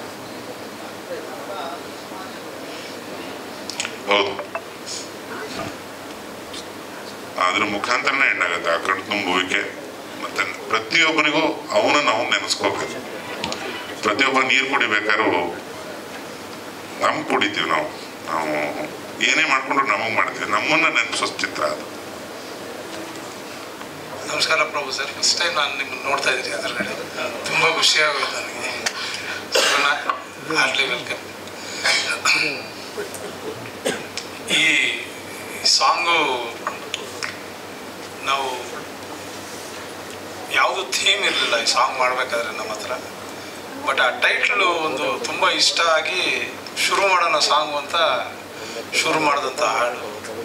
ಹೌದು ಅದ್ರ ಮುಖಾಂತರನೇ ಹೆಣ್ಣಾಗುತ್ತೆ ಆ ಕಣ್ಣು ತುಂಬುವಿಕೆ ಮತ್ತೆ ಪ್ರತಿಯೊಬ್ಬರಿಗೂ ಅವನನ್ನು ಅವ್ನು ನೆನೆಸ್ಕೋಬೇಕು ಪ್ರತಿಯೊಬ್ಬ ನೀರು ಕುಡಿಬೇಕಾದ್ರೂ ನಮ್ಗೆ ಕುಡಿತೀವಿ ನಾವು ನಾವು ಏನೇ ಮಾಡ್ಕೊಂಡ್ರು ನಮಗೆ ಮಾಡ್ತೀವಿ ನಮ್ಮನ್ನ ನೆನಪಿಸೋ ಚಿತ್ರ ಅದು ನಮಸ್ಕಾರ ಪ್ರಭು ಸರ್ ಫಸ್ಟ್ ಟೈಮ್ ನಾನು ನಿಮ್ಮನ್ನು ನೋಡ್ತಾ ಇದ್ದೀನಿ ಎದುರುಗಡೆ ತುಂಬ ಖುಷಿಯಾಗೋಯ್ತು ನನಗೆ ಹಾರ್ಡ್ಲಿ ವೆಲ್ಕಮ್ ಈ ಸಾಂಗು ನಾವು ಯಾವುದು ಥೀಮ್ ಇರಲಿಲ್ಲ ಈ ಸಾಂಗ್ ಮಾಡಬೇಕಾದ್ರೆ ನಮ್ಮ ಹತ್ರ ಬಟ್ ಆ ಟೈಟ್ಲು ಒಂದು ತುಂಬ ಇಷ್ಟ ಆಗಿ ಶುರು ಮಾಡೋಣ ಸಾಂಗು ಅಂತ ಶುರು ಮಾಡಿದಂಥ ಹಾಡು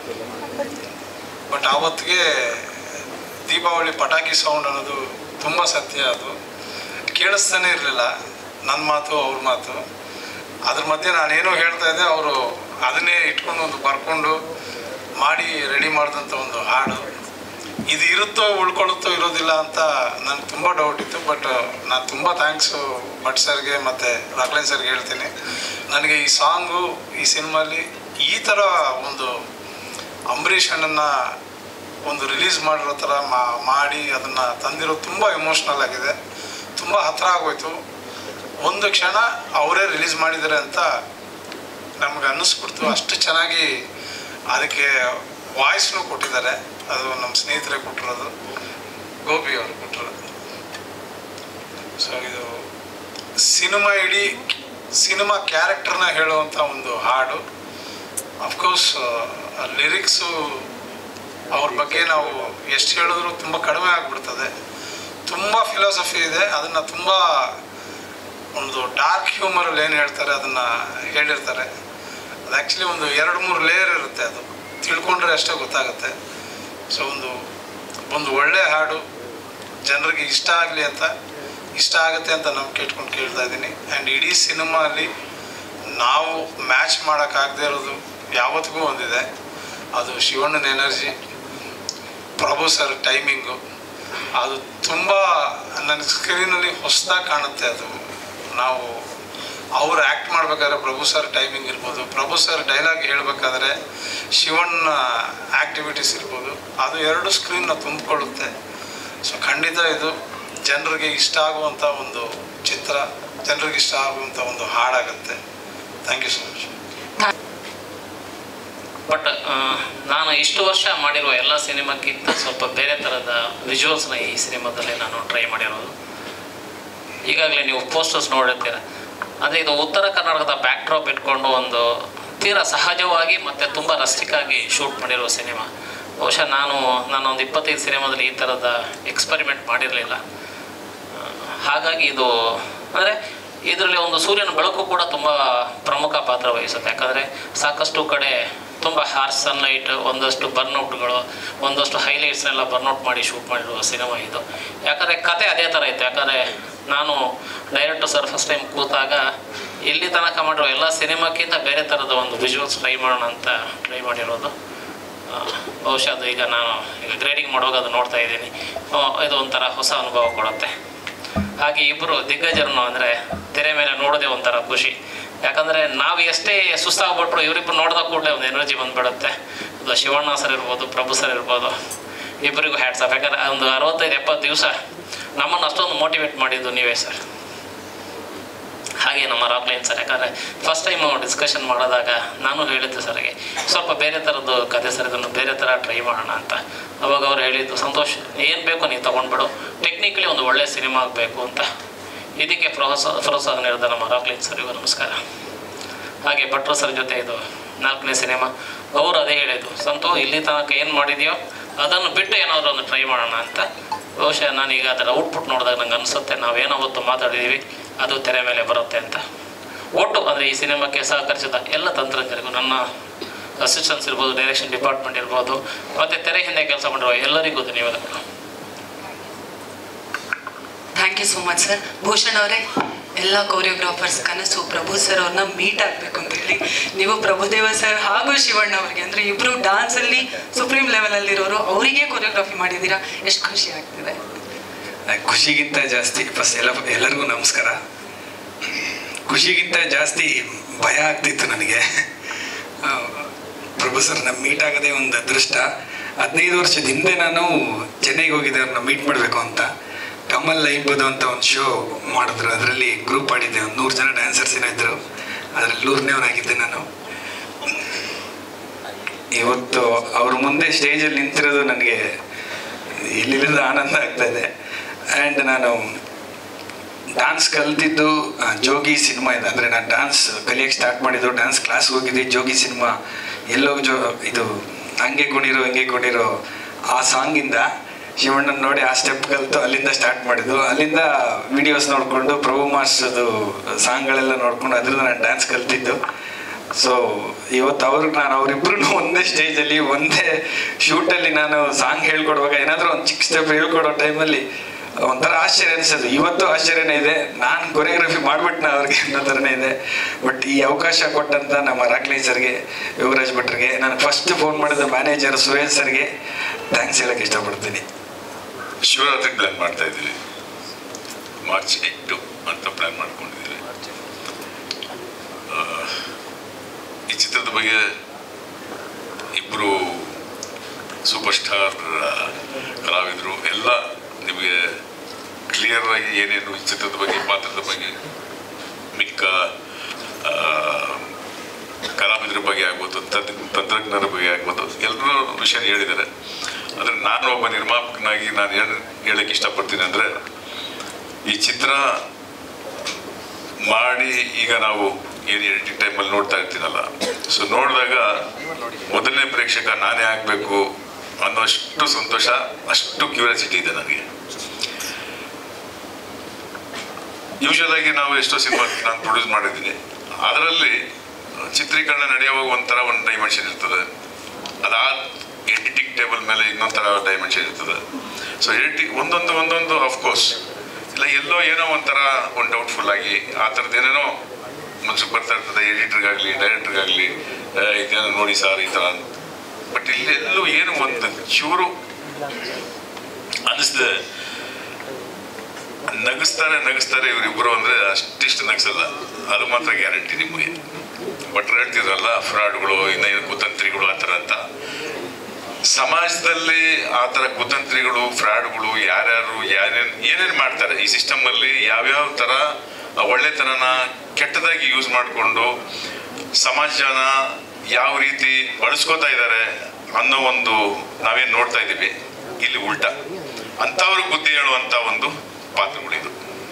ಬಟ್ ಆವತ್ತಿಗೆ ದೀಪಾವಳಿ ಪಟಾಕಿ ಸೌಂಡ್ ಅನ್ನೋದು ತುಂಬ ಸತ್ಯ ಅದು ಕೇಳಿಸ್ತಾನೆ ಇರಲಿಲ್ಲ ನನ್ನ ಮಾತು ಅವ್ರ ಮಾತು ಅದ್ರ ಮಧ್ಯೆ ನಾನೇನೋ ಹೇಳ್ತಾ ಇದ್ದೆ ಅವರು ಅದನ್ನೇ ಇಟ್ಕೊಂಡು ಒಂದು ಬರ್ಕೊಂಡು ಮಾಡಿ ರೆಡಿ ಮಾಡಿದಂಥ ಒಂದು ಹಾಡು ಇದು ಇರುತ್ತೋ ಉಳ್ಕೊಳ್ಳುತ್ತೋ ಇರೋದಿಲ್ಲ ಅಂತ ನನಗೆ ತುಂಬ ಡೌಟ್ ಇತ್ತು ಬಟ್ ನಾನು ತುಂಬ ಥ್ಯಾಂಕ್ಸು ಭಟ್ ಸರ್ಗೆ ಮತ್ತು ರಾಕ್ಲೈನ್ ಸರ್ಗೆ ಹೇಳ್ತೀನಿ ನನಗೆ ಈ ಸಾಂಗು ಈ ಸಿನಿಮಾಲಿ ಈ ಥರ ಒಂದು ಅಂಬರೀಷ್ ಅಣ್ಣನ ಒಂದು ರಿಲೀಸ್ ಮಾಡಿರೋ ಥರ ಮಾ- ಮಾಡಿ ಅದನ್ನು ತಂದಿರೋ ತುಂಬ ಎಮೋಷ್ನಲ್ ಆಗಿದೆ ತುಂಬ ಹತ್ರ ಆಗೋಯ್ತು ಒಂದು ಕ್ಷಣ ಅವರೇ ರಿಲೀಸ್ ಮಾಡಿದ್ದಾರೆ ಅಂತ ನಮ್ಗೆ ಅನ್ನಿಸ್ಬಿಡ್ತು ಅಷ್ಟು ಚೆನ್ನಾಗಿ ಅದಕ್ಕೆ ವಾಯ್ಸ್ನು ಕೊಟ್ಟಿದ್ದಾರೆ ಅದು ನಮ್ಮ ಸ್ನೇಹಿತರೇ ಕೊಟ್ಟಿರೋದು ಗೋಪಿ ಅವರು ಕೊಟ್ಟಿರೋದು ಸೊ ಇದು ಸಿನಿಮಾ ಇಡೀ ಸಿನಿಮಾ ಕ್ಯಾರೆಕ್ಟರ್ನ ಹೇಳುವಂಥ ಒಂದು ಹಾಡು ಅಫ್ಕೋರ್ಸ್ ಲಿರಿಕ್ಸು ಅವ್ರ ಬಗ್ಗೆ ನಾವು ಎಷ್ಟು ಹೇಳಿದ್ರು ತುಂಬ ಕಡಿಮೆ ಆಗಿಬಿಡ್ತದೆ ತುಂಬ ಫಿಲಾಸಫಿ ಇದೆ ಅದನ್ನು ತುಂಬ ಒಂದು ಡಾರ್ಕ್ ಹ್ಯೂಮರಲ್ಲಿ ಏನು ಹೇಳ್ತಾರೆ ಅದನ್ನು ಹೇಳಿರ್ತಾರೆ ಅದು ಆ್ಯಕ್ಚುಲಿ ಒಂದು ಎರಡು ಮೂರು ಲೇಯರ್ ಇರುತ್ತೆ ಅದು ತಿಳ್ಕೊಂಡ್ರೆ ಅಷ್ಟೇ ಗೊತ್ತಾಗುತ್ತೆ ಸೊ ಒಂದು ಒಂದು ಒಳ್ಳೆ ಹಾಡು ಜನರಿಗೆ ಇಷ್ಟ ಆಗಲಿ ಅಂತ ಇಷ್ಟ ಆಗುತ್ತೆ ಅಂತ ನಂಬಿಕೆ ಇಟ್ಕೊಂಡು ಕೇಳ್ತಾ ಇದ್ದೀನಿ ಆ್ಯಂಡ್ ಇಡೀ ಸಿನಿಮಾ ಅಲ್ಲಿ ನಾವು ಮ್ಯಾಚ್ ಮಾಡೋಕ್ಕಾಗದೇ ಇರೋದು ಯಾವತ್ತಿಗೂ ಒಂದಿದೆ ಅದು ಶಿವಣ್ಣನ ಎನರ್ಜಿ ಪ್ರಭು ಸರ್ ಟೈಮಿಂಗು ಅದು ತುಂಬ ನನ್ನ ಸ್ಕ್ರೀನಲ್ಲಿ ಹೊಸದಾಗಿ ಕಾಣುತ್ತೆ ಅದು ನಾವು ಅವ್ರು ಆ್ಯಕ್ಟ್ ಮಾಡ್ಬೇಕಾದ್ರೆ ಪ್ರಭು ಸರ್ ಟೈಮಿಂಗ್ ಇರ್ಬೋದು ಪ್ರಭು ಸರ್ ಡೈಲಾಗ್ ಹೇಳಬೇಕಾದ್ರೆ ಶಿವಣ್ಣ ಆ್ಯಕ್ಟಿವಿಟೀಸ್ ಇರ್ಬೋದು ಅದು ಎರಡು ಸ್ಕ್ರೀನ್ನ ತುಂಬಿಕೊಳ್ಳುತ್ತೆ ಸೊ ಖಂಡಿತ ಇದು ಜನರಿಗೆ ಇಷ್ಟ ಆಗುವಂಥ ಒಂದು ಚಿತ್ರ ಜನರಿಗೆ ಇಷ್ಟ ಆಗುವಂಥ ಒಂದು ಹಾಡಾಗುತ್ತೆ thank you so much but ನಾನು ಇಷ್ಟು ವರ್ಷ ಮಾಡಿರುವ ಎಲ್ಲ ಸಿನಿಮಾಕ್ಕಿಂತ ಸ್ವಲ್ಪ ಬೇರೆ ಥರದ ವಿಜುವಲ್ಸ್ನ ಈ ಸಿನಿಮಾದಲ್ಲಿ ನಾನು ಟ್ರೈ ಮಾಡಿರೋದು ಈಗಾಗಲೇ ನೀವು ಪೋಸ್ಟರ್ಸ್ ನೋಡಿರ್ತೀರ ಅಂದರೆ ಇದು ಉತ್ತರ ಕರ್ನಾಟಕದ ಬ್ಯಾಕ್ ಡ್ರಾಪ್ ಇಟ್ಕೊಂಡು ಒಂದು ತೀರಾ ಸಹಜವಾಗಿ ಮತ್ತು ತುಂಬ ರಸ್ಟಿಕ್ಕಾಗಿ ಶೂಟ್ ಮಾಡಿರುವ ಸಿನಿಮಾ ಬಹುಶಃ ನಾನು ನಾನು ಒಂದು ಇಪ್ಪತ್ತೈದು ಸಿನಿಮಾದಲ್ಲಿ ಈ ಥರದ ಎಕ್ಸ್ಪರಿಮೆಂಟ್ ಮಾಡಿರಲಿಲ್ಲ ಹಾಗಾಗಿ ಇದು ಅಂದರೆ ಇದರಲ್ಲಿ ಒಂದು ಸೂರ್ಯನ ಬೆಳಕು ಕೂಡ ತುಂಬ ಪ್ರಮುಖ ಪಾತ್ರ ವಹಿಸುತ್ತೆ ಯಾಕಂದರೆ ಸಾಕಷ್ಟು ಕಡೆ ತುಂಬ ಹಾರ್ಸ್ ಸನ್ಲೈಟ್ ಒಂದಷ್ಟು ಬರ್ನೌಟ್ಗಳು ಒಂದಷ್ಟು ಹೈಲೈಟ್ಸ್ನೆಲ್ಲ ಬರ್ನೌಟ್ ಮಾಡಿ ಶೂಟ್ ಮಾಡಿರುವ ಸಿನಿಮಾ ಇದು ಯಾಕಂದರೆ ಕತೆ ಅದೇ ಥರ ಇತ್ತು ಯಾಕಂದರೆ ನಾನು ಡೈರೆಕ್ಟರ್ ಸರ್ ಫಸ್ಟ್ ಟೈಮ್ ಕೂತಾಗ ಇಲ್ಲಿ ತನಕ ಮಾಡಿರೋ ಎಲ್ಲ ಸಿನಿಮಾಕ್ಕಿಂತ ಬೇರೆ ಥರದ ಒಂದು ವಿಜುವಲ್ಸ್ ಟ್ರೈ ಮಾಡೋಣ ಅಂತ ಟ್ರೈ ಮಾಡಿರೋದು ಆ, ಬಹುಶಃ ಅದು ಈಗ ನಾನು ಈಗ ಗ್ರೇಡಿಂಗ್ ಮಾಡುವಾಗ ಅದು ನೋಡ್ತಾ ಇದ್ದೀನಿ ಆ, ಇದು ಒಂಥರ ಹೊಸ ಅನುಭವ ಕೊಡುತ್ತೆ ಹಾಗೆ ಇಬ್ಬರು ದಿಗ್ಗಜರನ್ನು ಅಂದರೆ ತೆರೆ ಮೇಲೆ ನೋಡೋದೇ ಒಂಥರ ಖುಷಿ ಯಾಕಂದರೆ ನಾವು ಎಷ್ಟೇ ಸುಸ್ತಾಗ್ಬಿಟ್ರು ಇವರಿಬ್ಬರು ನೋಡಿದ ಕೂಡಲೇ ಒಂದು ಎನರ್ಜಿ ಬಂದ್ಬಿಡುತ್ತೆ ಅದು ಶಿವಣ್ಣ ಸರ್ ಇರ್ಬೋದು ಪ್ರಭು ಸರ್ ಇರ್ಬೋದು ಇಬ್ಬರಿಗೂ ಹ್ಯಾಟ್ಸ್ ಆಫ್ ಯಾಕಂದರೆ ಒಂದು ಅರವತ್ತೈದು ಎಪ್ಪತ್ತು ದಿವಸ ನಮ್ಮನ್ನು ಅಷ್ಟೊಂದು ಮೋಟಿವೇಟ್ ಮಾಡಿದ್ದು ನೀವೇ ಸರ್ ಹಾಗೆ ನಮ್ಮ ರಾಕ್ಲೈನ್ ಸರ್ ಯಾಕಂದರೆ ಫಸ್ಟ್ ಟೈಮು ಡಿಸ್ಕಷನ್ ಮಾಡಿದಾಗ ನಾನು ಹೇಳಿದ್ದೆ ಸರ್ಗೆ ಸ್ವಲ್ಪ ಬೇರೆ ಥರದ್ದು ಕತೆ ಸರ್ ಇದನ್ನು ಬೇರೆ ಥರ ಟ್ರೈ ಮಾಡೋಣ ಅಂತ ಅವಾಗ ಅವ್ರು ಹೇಳಿದ್ದು ಸಂತೋಷ್ ಏನು ಬೇಕು ನೀವು ತೊಗೊಂಡ್ಬಿಡು ಟೆಕ್ನಿಕಲಿ ಒಂದು ಒಳ್ಳೆಯ ಸಿನಿಮಾ ಆಗಬೇಕು ಅಂತ ಇದಕ್ಕೆ ಪ್ರೋತ್ಸಾಹ ಪ್ರೋತ್ಸಾಹ ನೀಡಿದ ನಮ್ಮ ರಾಕ್ಲೈನ್ ಸರಿಗೂ ನಮಸ್ಕಾರ ಹಾಗೆ ಭಟ್ರು ಸರ್ ಜೊತೆ ಇದು ನಾಲ್ಕನೇ ಸಿನಿಮಾ ಅವರು ಅದೇ ಹೇಳಿದ್ದು ಸಂತೋ ಇಲ್ಲಿ ತನಕ ಏನು ಮಾಡಿದೆಯೋ ಅದನ್ನು ಬಿಟ್ಟು ಏನಾದರೂ ಒಂದು ಟ್ರೈ ಮಾಡೋಣ ಅಂತ ಬಹುಶಃ ನಾನೀಗ ಅದರ ಔಟ್ಪುಟ್ ನೋಡಿದಾಗ ನಂಗೆ ಅನಿಸುತ್ತೆ ನಾವೇನೋ ಹೊತ್ತು ಮಾತಾಡಿದ್ದೀವಿ ಅದು ತೆರೆ ಮೇಲೆ ಬರುತ್ತೆ ಅಂತ ಒಟ್ಟು ಅಂದರೆ ಈ ಸಿನಿಮಾಕ್ಕೆ ಸಹಕರಿಸಿದ ಎಲ್ಲ ತಂತ್ರಜ್ಞರಿಗೂ ನನ್ನ ಅಸಿಸ್ಟೆನ್ಸ್ ಇರ್ಬೋದು ಡೈರೆಕ್ಷನ್ ಡಿಪಾರ್ಟ್ಮೆಂಟ್ ಇರ್ಬೋದು ಮತ್ತು ತೆರೆ ಹಿಂದೆ ಕೆಲಸ ಮಾಡಿರುವ ಎಲ್ಲರಿಗೂ ಧನ್ಯವಾದಗಳು thank you so much sir Bhushan ಅವರೇ ಎಲ್ಲ ಕೋರಿಯೋಗ್ರಾಫರ್ಸ್ ಕನಸು ಪ್ರಭು ಸರ್ ಅವ್ರನ್ನ ಮೀಟ್ ಆಗಬೇಕು ಅಂತ ಹೇಳಿ ನೀವು ಪ್ರಭುದೇವ ಸರ್ ಹಾಗೂ ಶಿವಣ್ಣ ಅವ್ರಿಗೆ ಅಂದರೆ ಇಬ್ಬರು ಡ್ಯಾನ್ಸಲ್ಲಿ ಸುಪ್ರೀಂ ಲೆವೆಲಲ್ಲಿರೋರು ಅವರಿಗೆ ಕೊರಿಯೋಗ್ರಫಿ ಮಾಡಿದ್ದೀರಾ ಎಷ್ಟು ಖುಷಿ ಆಗ್ತಿದೆ ಖುಷಿಗಿಂತ ಜಾಸ್ತಿ ಫಸ್ಟ್ ಎಲ್ಲ ಎಲ್ಲರಿಗೂ ನಮಸ್ಕಾರ ಖುಷಿಗಿಂತ ಜಾಸ್ತಿ ಭಯ ಆಗ್ತಿತ್ತು ನನಗೆ ಆ, ಪ್ರಭು ಸರ್ನ ಮೀಟ್ ಆಗೋದೇ ಒಂದು ಅದೃಷ್ಟ ಹದಿನೈದು ವರ್ಷದ ಹಿಂದೆ ನಾನು ಚೆನ್ನೈಗೆ ಹೋಗಿದ್ದೆ ಅವ್ರನ್ನ ಮೀಟ್ ಮಾಡಬೇಕು ಅಂತ ಕಮಲ್ ಲೈಬೋದು ಅಂತ ಒಂದು ಶೋ ಮಾಡಿದ್ರು ಅದರಲ್ಲಿ ಗ್ರೂಪ್ ಆಡಿದ್ದೆ ಒಂದು ನೂರು ಜನ ಡ್ಯಾನ್ಸರ್ಸ್ ಏನೋ ಇದ್ದರು ಅದರಲ್ಲಿ ನೂರನೇವನಾಗಿದ್ದೆ ನಾನು ಇವತ್ತು ಅವ್ರ ಮುಂದೆ ಸ್ಟೇಜಲ್ಲಿ ನಿಂತಿರೋದು ನನಗೆ ಇಲ್ಲಿಲ್ಲದ ಆನಂದ ಆಗ್ತಾ ಇದೆ ಆ್ಯಂಡ್ ನಾನು ಡಾನ್ಸ್ ಕಲ್ತಿದ್ದು ಆ, ಜೋಗಿ ಸಿನಿಮಾ ಇದೆ ಅಂದರೆ ನಾನು ಡಾನ್ಸ್ ಕಲಿಯೋಕ್ಕೆ ಸ್ಟಾರ್ಟ್ ಮಾಡಿದ್ದು ಡಾನ್ಸ್ ಕ್ಲಾಸ್ ಹೋಗಿದ್ದೆ ಜೋಗಿ ಸಿನಿಮಾ ಎಲ್ಲೋ ಜೋ ಇದು ಹಂಗೆ ಕುಣಿರೋ ಹಿಂಗೆ ಕುಣಿರೋ ಆ ಸಾಂಗಿಂದ ಶಿವಣ್ಣನ ನೋಡಿ ಆ ಸ್ಟೆಪ್ ಕಲಿತು ಅಲ್ಲಿಂದ ಸ್ಟಾರ್ಟ್ ಮಾಡಿದ್ದು ಅಲ್ಲಿಂದ ವಿಡಿಯೋಸ್ ನೋಡಿಕೊಂಡು ಪ್ರಭು ಮಾಸ್ಟರ್ದು ಸಾಂಗ್ಗಳೆಲ್ಲ ನೋಡ್ಕೊಂಡು ಅದ್ರದ್ದು ನಾನು ಡ್ಯಾನ್ಸ್ ಕಲ್ತಿದ್ದು ಸೊ ಇವತ್ತು ಅವ್ರಿಗೆ ನಾನು ಅವರಿಬ್ರು ಒಂದೇ ಸ್ಟೇಜಲ್ಲಿ ಒಂದೇ ಶೂಟಲ್ಲಿ ನಾನು ಸಾಂಗ್ ಹೇಳ್ಕೊಡುವಾಗ ಏನಾದರೂ ಒಂದು ಚಿಕ್ಕ ಸ್ಟೆಪ್ ಹೇಳ್ಕೊಡೋ ಟೈಮಲ್ಲಿ ಒಂಥರ ಆಶ್ಚರ್ಯ ಅನಿಸೋದು ಇವತ್ತು ಆಶ್ಚರ್ಯನೇ ಇದೆ ನಾನು ಕೊರಿಯೋಗ್ರಫಿ ಮಾಡ್ಬಿಟ್ನ ಅವ್ರಿಗೆ ಅನ್ನೋ ಥರನೇ ಇದೆ ಬಟ್ ಈ ಅವಕಾಶ ಕೊಟ್ಟಂತ ನಮ್ಮ ರಾಕ್ಲೈ ಸರ್ಗೆ ಯೋಗರಾಜ್ ಭಟ್ರಿಗೆ ನಾನು ಫಸ್ಟ್ ಫೋನ್ ಮಾಡಿದ ಮ್ಯಾನೇಜರ್ ಸುರೇಶ್ ಸರ್ಗೆ ಥ್ಯಾಂಕ್ಸ್ ಹೇಳಕ್ಕೆ ಇಷ್ಟಪಡ್ತೀನಿ ಶಿವರಾತ್ರಿ ಪ್ಲಾನ್ ಮಾಡ್ತಾ ಇದ್ದೀವಿ ಮಾರ್ಚ್ ಎಂಟು ಅಂತ ಪ್ಲಾನ್ ಮಾಡ್ಕೊಂಡಿದ್ದೀವಿ ಆ, ಈ ಚಿತ್ರದ ಬಗ್ಗೆ ಇಬ್ಬರು ಸೂಪರ್ ಸ್ಟಾರ್ ಕಲಾವಿದರು ಎಲ್ಲ ನಿಮಗೆ ಕ್ಲಿಯರ್ ಆಗಿ ಏನೇನು ಈ ಚಿತ್ರದ ಬಗ್ಗೆ ಪಾತ್ರದ ಬಗ್ಗೆ ಮಿಕ್ಕ ಆ, ಕಲಾವಿದರ ಬಗ್ಗೆ ಆಗ್ಬೋದು ತಂತ್ರ ತಂತ್ರಜ್ಞರ ಬಗ್ಗೆ ಆಗ್ಬೋದು ಎಲ್ಲರೂ ವಿಷಯ ಹೇಳಿದ್ದಾರೆ ಆದರೆ ನಾನು ಒಬ್ಬ ನಿರ್ಮಾಪಕನಾಗಿ ನಾನು ಏನು ಹೇಳಕ್ಕೆ ಇಷ್ಟಪಡ್ತೀನಿ ಅಂದರೆ ಈ ಚಿತ್ರ ಮಾಡಿ ಈಗ ನಾವು ಏನು ಎಡಿಟಿಂಗ್ ಟೈಮಲ್ಲಿ ನೋಡ್ತಾ ಇರ್ತೀನಲ್ಲ ಸೊ ನೋಡಿದಾಗ ಮೊದಲನೇ ಪ್ರೇಕ್ಷಕ ನಾನೇ ಆಗಬೇಕು ಅನ್ನೋಷ್ಟು ಸಂತೋಷ ಅಷ್ಟು ಕ್ಯೂರಿಯಾಸಿಟಿ ಇದೆ ನನಗೆ ಯೂಶಲ್ ಆಗಿ ನಾವು ಎಷ್ಟೋ ಸಿನಿಮಾ ನಾನು ಪ್ರೊಡ್ಯೂಸ್ ಮಾಡಿದ್ದೀನಿ ಅದರಲ್ಲಿ ಚಿತ್ರೀಕರಣ ನಡೆಯುವಾಗ ಒಂಥರ ಒಂದು ಡೈಮೆನ್ಷನ್ ಇರ್ತದೆ ಅದಾದ ಎಡಿಟಿಂಗ್ ಟೇಬಲ್ ಮೇಲೆ ಇನ್ನೊಂಥರ ಡೈಮೆನ್ಷನ್ ಇರ್ತದೆ ಸೊ ಎಡಿಟಿಂಗ್ ಒಂದೊಂದು ಒಂದೊಂದು ಕೋರ್ಸ್ ಇಲ್ಲ ಎಲ್ಲೋ ಏನೋ ಒಂಥರ ಒಂದು ಡೌಟ್ಫುಲ್ ಆಗಿ ಆ ಥರದ್ದು ಏನೇನೋ ಮನ್ಸಿಗೆ ಬರ್ತಾ ಇರ್ತದೆ ಎಡಿಟರ್ಗಾಗಲಿ ಡೈರೆಕ್ಟರ್ಗಾಗಲಿ ಇದೇನೋ ನೋಡಿ ಸರ್ ಈ ಥರ ಬಟ್ ಇಲ್ಲಿ ಎಲ್ಲೂ ಏನು ಒಂದು ಚೂರು ಅನಿಸ್ದೆ ನಗಿಸ್ತಾರೆ ನಗಿಸ್ತಾರೆ ಇವರಿಬ್ಬರು ಅಂದ್ರೆ ಅಷ್ಟಿಷ್ಟು ನಗಿಸಲ್ಲ ಅದು ಮಾತ್ರ ಗ್ಯಾರಂಟಿ ನಿಮಗೆ ಭಟ್ರು ಹೇಳ್ತಿದ್ರಲ್ಲ ಫ್ರಾಡ್ಗಳು ಇನ್ನೇನು ಕುತಂತ್ರಿಗಳು ಆ ಥರ ಅಂತ ಸಮಾಜದಲ್ಲಿ ಆ ಥರ ಕುತಂತ್ರಿಗಳು ಫ್ರಾಡ್ಗಳು ಯಾರ್ಯಾರು ಯಾರೇನು ಏನೇನು ಮಾಡ್ತಾರೆ ಈ ಸಿಸ್ಟಮಲ್ಲಿ ಯಾವ್ಯಾವ ಥರ ಒಳ್ಳೆತನನ ಕೆಟ್ಟದಾಗಿ ಯೂಸ್ ಮಾಡಿಕೊಂಡು ಸಮಾಜನ ಯಾವ ರೀತಿ ಬಳಸ್ಕೋತಾ ಇದ್ದಾರೆ ಅನ್ನೋ ಒಂದು ನಾವೇನು ನೋಡ್ತಾ ಇದ್ದೀವಿ ಇಲ್ಲಿ ಉಲ್ಟಾ ಅಂಥವ್ರಿಗೆ ಬುದ್ಧಿ ಹೇಳುವಂಥ ಒಂದು ಪಾತ್ರಗಳಿದು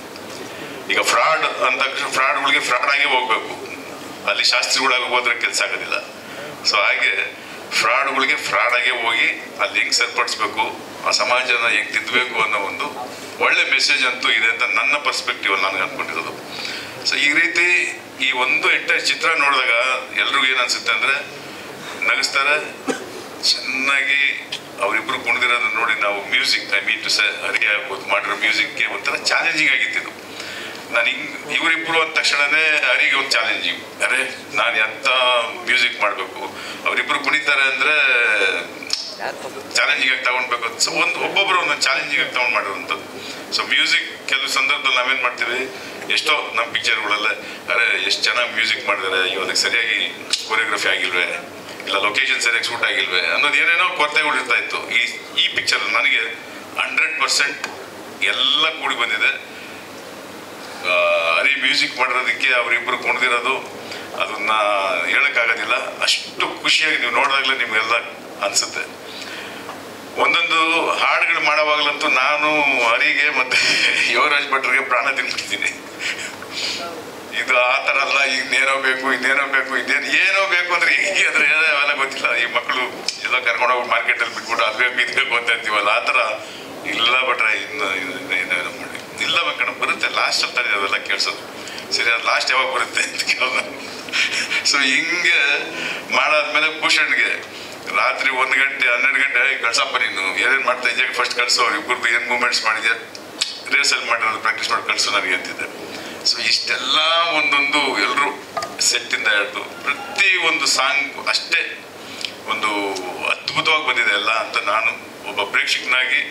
ಈಗ ಫ್ರಾಡ್ ಅಂತ ಫ್ರಾಡ್ಗಳಿಗೆ ಫ್ರಾಡ್ ಆಗೇ ಹೋಗ್ಬೇಕು ಅಲ್ಲಿ ಶಾಸ್ತ್ರಿಗಳಾಗಿ ಹೋದ್ರೆ ಕೆಲಸ ಆಗೋದಿಲ್ಲ ಸೊ ಹಾಗೆ ಫ್ರಾಡ್ಗಳಿಗೆ ಫ್ರಾಡ್ ಆಗೇ ಹೋಗಿ ಅಲ್ಲಿ ಹೆಂಗ್ ಸರಿಪಡಿಸ್ಬೇಕು ಆ ಸಮಾಜನ ಹೆಂಗ್ ತಿದ್ದಬೇಕು ಅನ್ನೋ ಒಂದು ಒಳ್ಳೆ ಮೆಸೇಜ್ ಅಂತೂ ಇದೆ ಅಂತ ನನ್ನ ಪರ್ಸ್ಪೆಕ್ಟಿವ್ ಅಲ್ಲಿ ನನಗೆ ಅನ್ಕೊಂಡಿರೋದು ಸೊ ಈ ರೀತಿ ಈ ಒಂದು ಎಂಟೈರ್ ಚಿತ್ರ ನೋಡಿದಾಗ ಎಲ್ರಿಗೂ ಏನು ಅನ್ಸುತ್ತೆ ಅಂದ್ರೆ ನಗಿಸ್ತಾರೆ ಚೆನ್ನಾಗಿ ಅವರಿಬ್ರು ಕುಣಿದಿರೋದನ್ನ ನೋಡಿ ನಾವು ಮ್ಯೂಸಿಕ್ ಐ ಮೀನ್ ಟು ಸೆ ಹರಿ ಆಗ್ಬೋದು ಮಾಡಿರೋ ಮ್ಯೂಸಿಕ್ಗೆ ಒಂಥರ ಚಾಲೆಂಜಿಂಗ್ ಆಗಿತ್ತು ನಾನು ಹಿಂಗ್ ಇವರಿಬ್ರು ಅಂದ ತಕ್ಷಣನೇ ಹರಿಗೆ ಒಂದು ಚಾಲೆಂಜಿಂಗ್ ಅರೆ ನಾನು ಎಂತ ಮ್ಯೂಸಿಕ್ ಮಾಡಬೇಕು ಅವರಿಬ್ರು ಕುಣಿತಾರೆ ಅಂದ್ರೆ ಚಾಲೆಂಜಿಂಗ್ ಆಗಿ ತಗೊಂಡ್ಬೇಕು ಸೊ ಒಂದು ಒಬ್ಬೊಬ್ರು ಒಂದೊಂದು ಚಾಲೆಂಜಿಂಗ್ ಆಗಿ ತಗೊಂಡ್ ಮಾಡಿರುವಂಥದ್ದು ಸೊ ಮ್ಯೂಸಿಕ್ ಕೆಲವು ಸಂದರ್ಭದಲ್ಲಿ ನಾವೇನ್ ಮಾಡ್ತೀವಿ ಎಷ್ಟೋ ನಮ್ಮ ಪಿಕ್ಚರ್ಗಳಲ್ಲೇ ಅರೆ ಎಷ್ಟು ಚೆನ್ನಾಗಿ ಮ್ಯೂಸಿಕ್ ಮಾಡಿದ್ದಾರೆ ಇವಾಗ ಸರಿಯಾಗಿ ಕೊರಿಯೋಗ್ರಫಿ ಆಗಿಲ್ವೇ ಇಲ್ಲ ಲೊಕೇಶನ್ ಸರಿಯಾಗಿ ಶೂಟ್ ಆಗಿಲ್ವೇ ಅನ್ನೋದು ಏನೇನೋ ಕೊರತೆಗಳು ಇರ್ತಾ ಇತ್ತು ಈ ಈ ಪಿಕ್ಚರ್ ನನಗೆ ಹಂಡ್ರೆಡ್ ಪರ್ಸೆಂಟ್ ಎಲ್ಲ ಕೂಡಿ ಬಂದಿದೆ ಆ, ಹರಿ ಮ್ಯೂಸಿಕ್ ಮಾಡಿರೋದಕ್ಕೆ ಅವರಿಬ್ಬರು ಕುಣಿದಿರೋದು ಅದನ್ನ ಹೇಳಕ್ಕಾಗೋದಿಲ್ಲ ಅಷ್ಟು ಖುಷಿಯಾಗಿ ನೀವು ನೋಡಿದಾಗಲೇ ನಿಮಗೆಲ್ಲ ಅನ್ಸುತ್ತೆ ಒಂದೊಂದು ಹಾಡುಗಳು ಮಾಡೋವಾಗಲಂತೂ ನಾನು ಹರಿಗೆ ಮತ್ತೆ ಯುವರಾಜ್ ಭಟ್ರಿಗೆ ಪ್ರಾಣ ತಿನ್ಬಿಡ್ತೀನಿ ಇದು ಆ ಥರ ಅಲ್ಲ ಇನ್ನೇನೋ ಬೇಕು ಇನ್ನೇನೋ ಬೇಕು ಇನ್ನೇನು ಏನೋ ಬೇಕು ಅಂದ್ರೆ ಹೀಗೆ ಅಂದ್ರೆ ಏನೋ ಅವೆಲ್ಲ ಗೊತ್ತಿಲ್ಲ ಈ ಮಕ್ಕಳು ಎಲ್ಲ ಕರ್ಕೊಂಡೋಗಿ ಮಾರ್ಕೆಟಲ್ಲಿ ಬಿಟ್ಬಿಟ್ಟು ಅದು ಬೇಕು ಇದು ಬೇಕು ಅಂತ ಇರ್ತೀವಲ್ಲ ಆ ಥರ ಇಲ್ಲ ಭಟ್ರೆ ಇನ್ನು ಇನ್ನು- ಇನ್ನೇನೋ ಮಾಡಿ ಇಲ್ಲ ಬೇಕಣ್ಣ ಬರುತ್ತೆ ಲಾಸ್ಟ್ ಅಂತ ಅವೆಲ್ಲ ಕೇಳಿಸೋದು ಸರಿ ಅದು ಲಾಸ್ಟ್ ಯಾವಾಗ ಬರುತ್ತೆ ಅಂತ ಕೇಳೋದು ಸೊ ಹಿಂಗೆ ಮಾಡಾದ್ಮೇಲೆ ಭೂಷಣ್ಗೆ ರಾತ್ರಿ ಒಂದು ಗಂಟೆ ಹನ್ನೆರಡು ಗಂಟೆ ಕಳ್ಸಪ್ಪ ನೀನು ಏನೇನು ಮಾಡ್ತಾ ಇದ್ದಾಗ ಫಸ್ಟ್ ಕಳ್ಸೋ ಇಬ್ಬರದ್ದು ಏನು ಮೂಮೆಂಟ್ಸ್ ಮಾಡಿದ್ಯಾ ರಿಹರ್ಸಲ್ ಮಾಡಿರೋದು ಪ್ರಾಕ್ಟೀಸ್ ಮಾಡಿ ಕಳ್ಸು ನನಗೆ ಅಂತಿದ್ದೆ ಸೊ ಇಷ್ಟೆಲ್ಲ ಒಂದೊಂದು ಎಲ್ಲರೂ ಸೆಟ್ಟಿಂದ ಹಿಡಿದು ಪ್ರತಿ ಒಂದು ಸಾಂಗ್ ಅಷ್ಟೇ ಒಂದು ಅದ್ಭುತವಾಗಿ ಬಂದಿದೆ ಎಲ್ಲ ಅಂತ ನಾನು ಒಬ್ಬ ಪ್ರೇಕ್ಷಕನಾಗಿ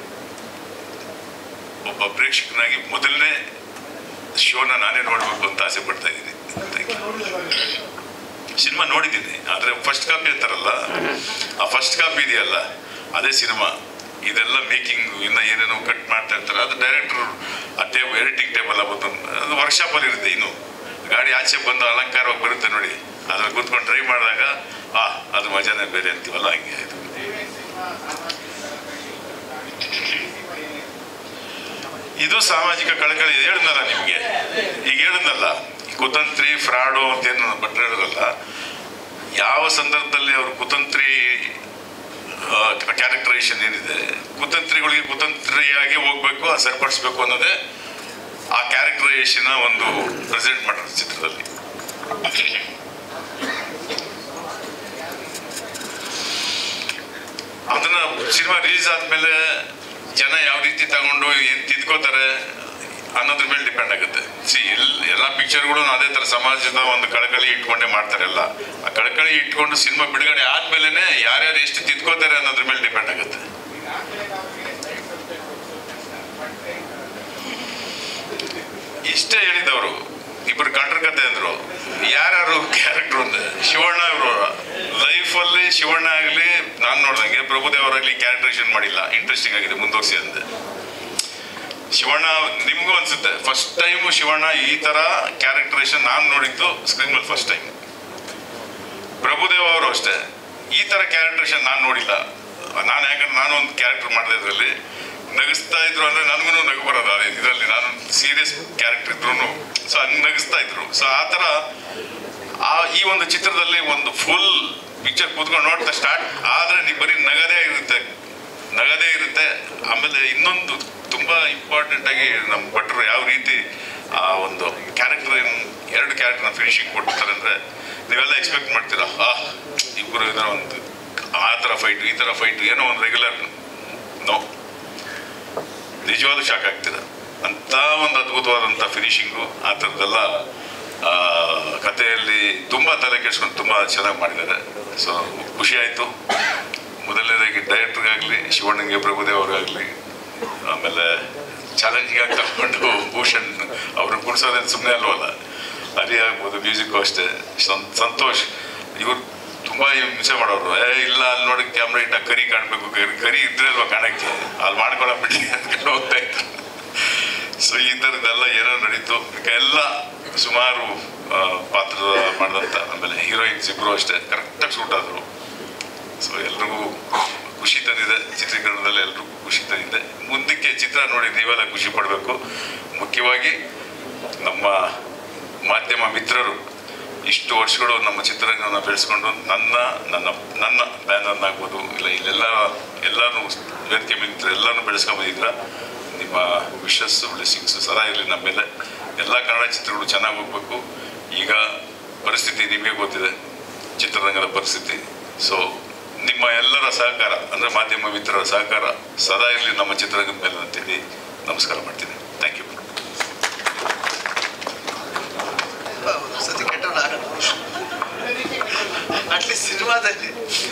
ಒಬ್ಬ ಪ್ರೇಕ್ಷಕನಾಗಿ ಮೊದಲನೇ ಶೋನ ನಾನೇ ನೋಡಬೇಕು ಅಂತ ಆಸೆ ಪಡ್ತಾ ಇದ್ದೀನಿ ಸಿನಿಮಾ ನೋಡಿದ್ದೀನಿ ಆದರೆ ಫಸ್ಟ್ ಕಾಪಿ ಅಂತಾರಲ್ಲ ಆ ಫಸ್ಟ್ ಕಾಪಿ ಇದೆಯಲ್ಲ ಅದೇ ಸಿನಿಮಾ ಇದೆಲ್ಲ ಮೇಕಿಂಗ್ ಇನ್ನ ಏನೇನೋ ಕಟ್ ಮಾಡ್ತಾ ಇರ್ತಾರೆ ಅದು ಡೈರೆಕ್ಟರ್ ಆ ಟೇಬಲ್ ಎಡಿಟಿಂಗ್ ಟೇಬಲ್ ಬಂದು ಅದು ವರ್ಕ್ಶಾಪಲ್ಲಿ ಇರುತ್ತೆ ಇನ್ನು ಗಾಡಿ ಆಚೆ ಬಂದು ಅಲಂಕಾರವಾಗಿ ಬರುತ್ತೆ ನೋಡಿ ಅದ್ರಲ್ಲಿ ಕೂತ್ಕೊಂಡು ಡ್ರೈವ್ ಮಾಡಿದಾಗ ಆ ಅದು ಮಜಾನೇ ಬೇರೆ ಅಂತೀವಲ್ಲ ಹಂಗೆ ಆಯ್ತು ಇದು ಸಾಮಾಜಿಕ ಕಳಕಳಿ ಹೇಳಿದ್ನಲ್ಲ ನಿಮಗೆ ಈಗ ಹೇಳಿದ್ನಲ್ಲ ಈ ಕುತಂತ್ರಿ ಫ್ರಾಡು ಅಂತೇನು ಭಟ್ರು ಹೇಳಿದ್ರಲ್ಲ ಯಾವ ಸಂದರ್ಭದಲ್ಲಿ ಅವರು ಕುತಂತ್ರಿ ಕ್ಯಾರೆಕ್ಟರೈಸೇಷನ್ ಏನಿದೆ ಕುತಂತ್ರಿಗಳಿಗೆ ಕುತಂತ್ರಿಯಾಗಿ ಹೋಗ್ಬೇಕು ಅದು ಸರಿಪಡಿಸ್ಬೇಕು ಅನ್ನೋದೇ ಆ ಕ್ಯಾರೆಕ್ಟರೈಸೇಷನ್ ಒಂದು ಪ್ರೆಸೆಂಟ್ ಮಾಡೋದು ಚಿತ್ರದಲ್ಲಿ ಅದನ್ನ ಸಿನಿಮಾ ರಿಲೀಸ್ ಆದ್ಮೇಲೆ ಜನ ಯಾವ ರೀತಿ ತಗೊಂಡು ಏನ್ ತಿದ್ಕೋತಾರೆ ಅನ್ನೋದ್ರ ಮೇಲೆ ಡಿಪೆಂಡ್ ಆಗುತ್ತೆ ಸಿ ಎಲ್ ಎಲ್ಲ ಪಿಕ್ಚರ್ಗಳು ಅದೇ ತರ ಸಮಾಜದ ಒಂದು ಕಳಕಳಿ ಇಟ್ಕೊಂಡೇ ಮಾಡ್ತಾರೆ ಎಲ್ಲ ಆ ಕಳಕಳಿ ಇಟ್ಕೊಂಡು ಸಿನಿಮಾ ಬಿಡುಗಡೆ ಆದ್ಮೇಲೆ ಯಾರ್ಯಾರು ಎಷ್ಟು ತಿದ್ಕೋತಾರೆ ಅನ್ನೋದ್ರ ಮೇಲೆ ಡಿಪೆಂಡ್ ಆಗುತ್ತೆ ಇಷ್ಟೇ ಹೇಳಿದವರು ಇಬ್ಬರು ಕಂಡ್ರ ಕತೆ ಅಂದ್ರು ಯಾರ್ಯಾರು ಕ್ಯಾರೆಕ್ಟರ್ ಅಂದ್ರೆ ಶಿವಣ್ಣ ಇವರು ಲೈಫಲ್ಲಿ ಶಿವಣ್ಣ ಆಗಲಿ ನಾನು ನೋಡ್ದಂಗೆ ಪ್ರಭುದೇವರಾಗ್ಲಿ ಕ್ಯಾರೆಕ್ಟರೇಷನ್ ಮಾಡಿಲ್ಲ ಇಂಟ್ರೆಸ್ಟಿಂಗ್ ಆಗಿದೆ ಮುಂದುವರಿಸಿ ಅಂದೆ ಶಿವಣ್ಣ ನಿಮಗೂ ಅನ್ಸುತ್ತೆ ಫಸ್ಟ್ ಟೈಮು ಶಿವಣ್ಣ ಈ ತರ ಕ್ಯಾರೆಕ್ಟರೇಷನ್ ನಾನು ನೋಡಿದ್ದು ಸ್ಕ್ರೀನ್ ಮೇಲೆ ಫಸ್ಟ್ ಟೈಮ್ ಪ್ರಭುದೇವ ಅವರು ಅಷ್ಟೇ ಈ ತರ ಕ್ಯಾರೆಕ್ಟರೇಷನ್ ನಾನು ನೋಡಿಲ್ಲ ನಾನು ಯಾಕಂದ್ರೆ ನಾನು ಒಂದು ಕ್ಯಾರೆಕ್ಟರ್ ಮಾಡಿದೆ ಇದರಲ್ಲಿ ನಗಿಸ್ತಾ ಇದ್ರು ಅಂದ್ರೆ ನನಗೂ ನಗು ಬರೋದು ಅದೇ ಇದರಲ್ಲಿ ನಾನು ಸೀರಿಯಸ್ ಕ್ಯಾರೆಕ್ಟರ್ ಇದ್ರು ಸೊ ಹಂಗೆ ನಗಿಸ್ತಾ ಇದ್ರು ಸೊ ಆ ಥರ ಆ ಈ ಒಂದು ಚಿತ್ರದಲ್ಲಿ ಒಂದು ಫುಲ್ ಪಿಕ್ಚರ್ ಕೂತ್ಕೊಂಡು ನೋಡ್ತಾ ಸ್ಟಾರ್ಟ್ ಆದ್ರೆ ನೀವು ಬರೀ ನಗದೇ ಇರುತ್ತೆ ನಗದೇ ಇರುತ್ತೆ ಆಮೇಲೆ ಇನ್ನೊಂದು ತುಂಬಾ ಇಂಪಾರ್ಟೆಂಟ್ ಆಗಿ ನಮ್ಮ ಭಟ್ರು ಯಾವ ರೀತಿ ಆ ಒಂದು ಕ್ಯಾರೆಕ್ಟರ್ ಎರಡು ಕ್ಯಾರೆಕ್ಟರ್ನ ಫಿನಿಶಿಂಗ್ ಕೊಡ್ತಾರೆ ಅಂದ್ರೆ ನೀವೆಲ್ಲ ಎಕ್ಸ್ಪೆಕ್ಟ್ ಮಾಡ್ತೀರಾ ಆ ಇಬ್ಬರು ಇದರ ಒಂದು ಆ ಥರ ಫೈಟ್ ಈ ಥರ ಫೈಟ್ ಏನೋ ಒಂದು ರೆಗ್ಯುಲರ್ ನೋ ನಿಜವಾಗ್ಲೂ ಶಾಕ್ ಆಗ್ತೀರ ಅಂತ ಒಂದು ಅದ್ಭುತವಾದಂಥ ಫಿನಿಶಿಂಗು ಆ ಥರದ್ದೆಲ್ಲ ಆ, ಕಥೆಯಲ್ಲಿ ತುಂಬ ತಲೆ ಕೆಡ್ಸ್ಕೊಂಡು ತುಂಬ ಚೆನ್ನಾಗಿ ಮಾಡಿದ್ದಾರೆ ಸೊ ಖುಷಿ ಆಯಿತು ಮೊದಲನೇದಾಗಿ ಡೈರೆಕ್ಟ್ರಿಗಾಗಲಿ ಶಿವಣ್ಣಂಗೆ ಪ್ರಭುದೇವ್ ಅವ್ರಿಗಾಗಲಿ ಆಮೇಲೆ ಚಾಲೆಂಜಿಂಗ್ ಆಗಿ ತಗೊಂಡು ಭೂಷಣ್ ಅವ್ರನ್ನ ಕುಣಿಸೋದೇನು ಸುಮ್ಮನೆ ಅಲ್ವಲ್ಲ ಹರಿ ಆಗ್ಬೋದು ಮ್ಯೂಸಿಕ್ಕು ಅಷ್ಟೇ ಸಂ- ಸಂತೋಷ್ ಇವ್ರು ತುಂಬ ಹಿಂಸೆ ಮಾಡೋರು ಏ ಇಲ್ಲ ಅಲ್ಲಿ ನೋಡಿ ಕ್ಯಾಮ್ರಾ ಇಟ್ಟ ಕರಿ ಕಾಣಬೇಕು ಕರಿ ಕರಿ ಇದ್ರೆ ಅಲ್ವಾ ಕಾಣಕ್ಕೆ ಅಲ್ಲಿ ಮಾಡ್ಕೊಳ್ಳೋ ಬಿಡಿ ಅಂದ್ಕೊಂಡು ಹೋಗ್ತಾ ಇದ್ರು ಸೊ ಈ ಥರದ್ದೆಲ್ಲ ಏನೋ ನಡೀತು ಈಗ ಎಲ್ಲ ಸುಮಾರು ಆ, ಪಾತ್ರ ಮಾಡಿದಂಥ ಆಮೇಲೆ ಹೀರೋಯಿನ್ಸ್ ಇಬ್ಬರು ಅಷ್ಟೇ ಕರೆಕ್ಟಾಗಿ ಸೂಟ್ ಆದರು ಸೊ ಎಲ್ರಿಗೂ ಖುಷಿ ತಂದಿದೆ ಚಿತ್ರೀಕರಣದಲ್ಲಿ ಎಲ್ರಿಗೂ ಖುಷಿ ತಂದಿದೆ ಮುಂದಕ್ಕೆ ಚಿತ್ರ ನೋಡಿ ನೀವೆಲ್ಲ ಖುಷಿ ಪಡಬೇಕು ಮುಖ್ಯವಾಗಿ ನಮ್ಮ ಮಾಧ್ಯಮ ಮಿತ್ರರು ಇಷ್ಟು ವರ್ಷಗಳು ನಮ್ಮ ಚಿತ್ರರಂಗವನ್ನು ಬೆಳೆಸ್ಕೊಂಡು ನನ್ನ ನನ್ನ ನನ್ನ ಬ್ಯಾನರ್ನಾಗ್ಬೋದು ಇಲ್ಲ ಇಲ್ಲೆಲ್ಲ ಎಲ್ಲರೂ ವೇದಿಕೆ ಮಿತ್ರ ಎಲ್ಲರೂ ಬೆಳೆಸ್ಕೊಂಬಂದಿದ್ರ ನಿಮ್ಮ ವಿಶಸ್ ಬ್ಲೆಸ್ಸಿಂಗ್ಸ್ ಸದಾ ಇರಲಿ ನಮ್ಮ ಮೇಲೆ ಎಲ್ಲ ಕನ್ನಡ ಚಿತ್ರಗಳು ಚೆನ್ನಾಗಿ ಹೋಗ್ಬೇಕು ಈಗ ಪರಿಸ್ಥಿತಿ ನಿಮಗೆ ಗೊತ್ತಿದೆ ಚಿತ್ರರಂಗದ ಪರಿಸ್ಥಿತಿ ಸೊ ನಿಮ್ಮ ಎಲ್ಲರ ಸಹಕಾರ ಅಂದರೆ ಮಾಧ್ಯಮ ಮಿತ್ರರ ಸಹಕಾರ ಸದಾ ಇರಲಿ ನಮ್ಮ ಚಿತ್ರರಂಗದ ಮೇಲೆ ಅಂತೇಳಿ ನಮಸ್ಕಾರ ಮಾಡ್ತೀನಿ ಥ್ಯಾಂಕ್ ಯು ಒಂದು ಸತಿ ಕೆಟ್ಟವನ ಅಟ್ಲೀಸ್ಟ್ ಸಿನಿಮಾದಲ್ಲಿ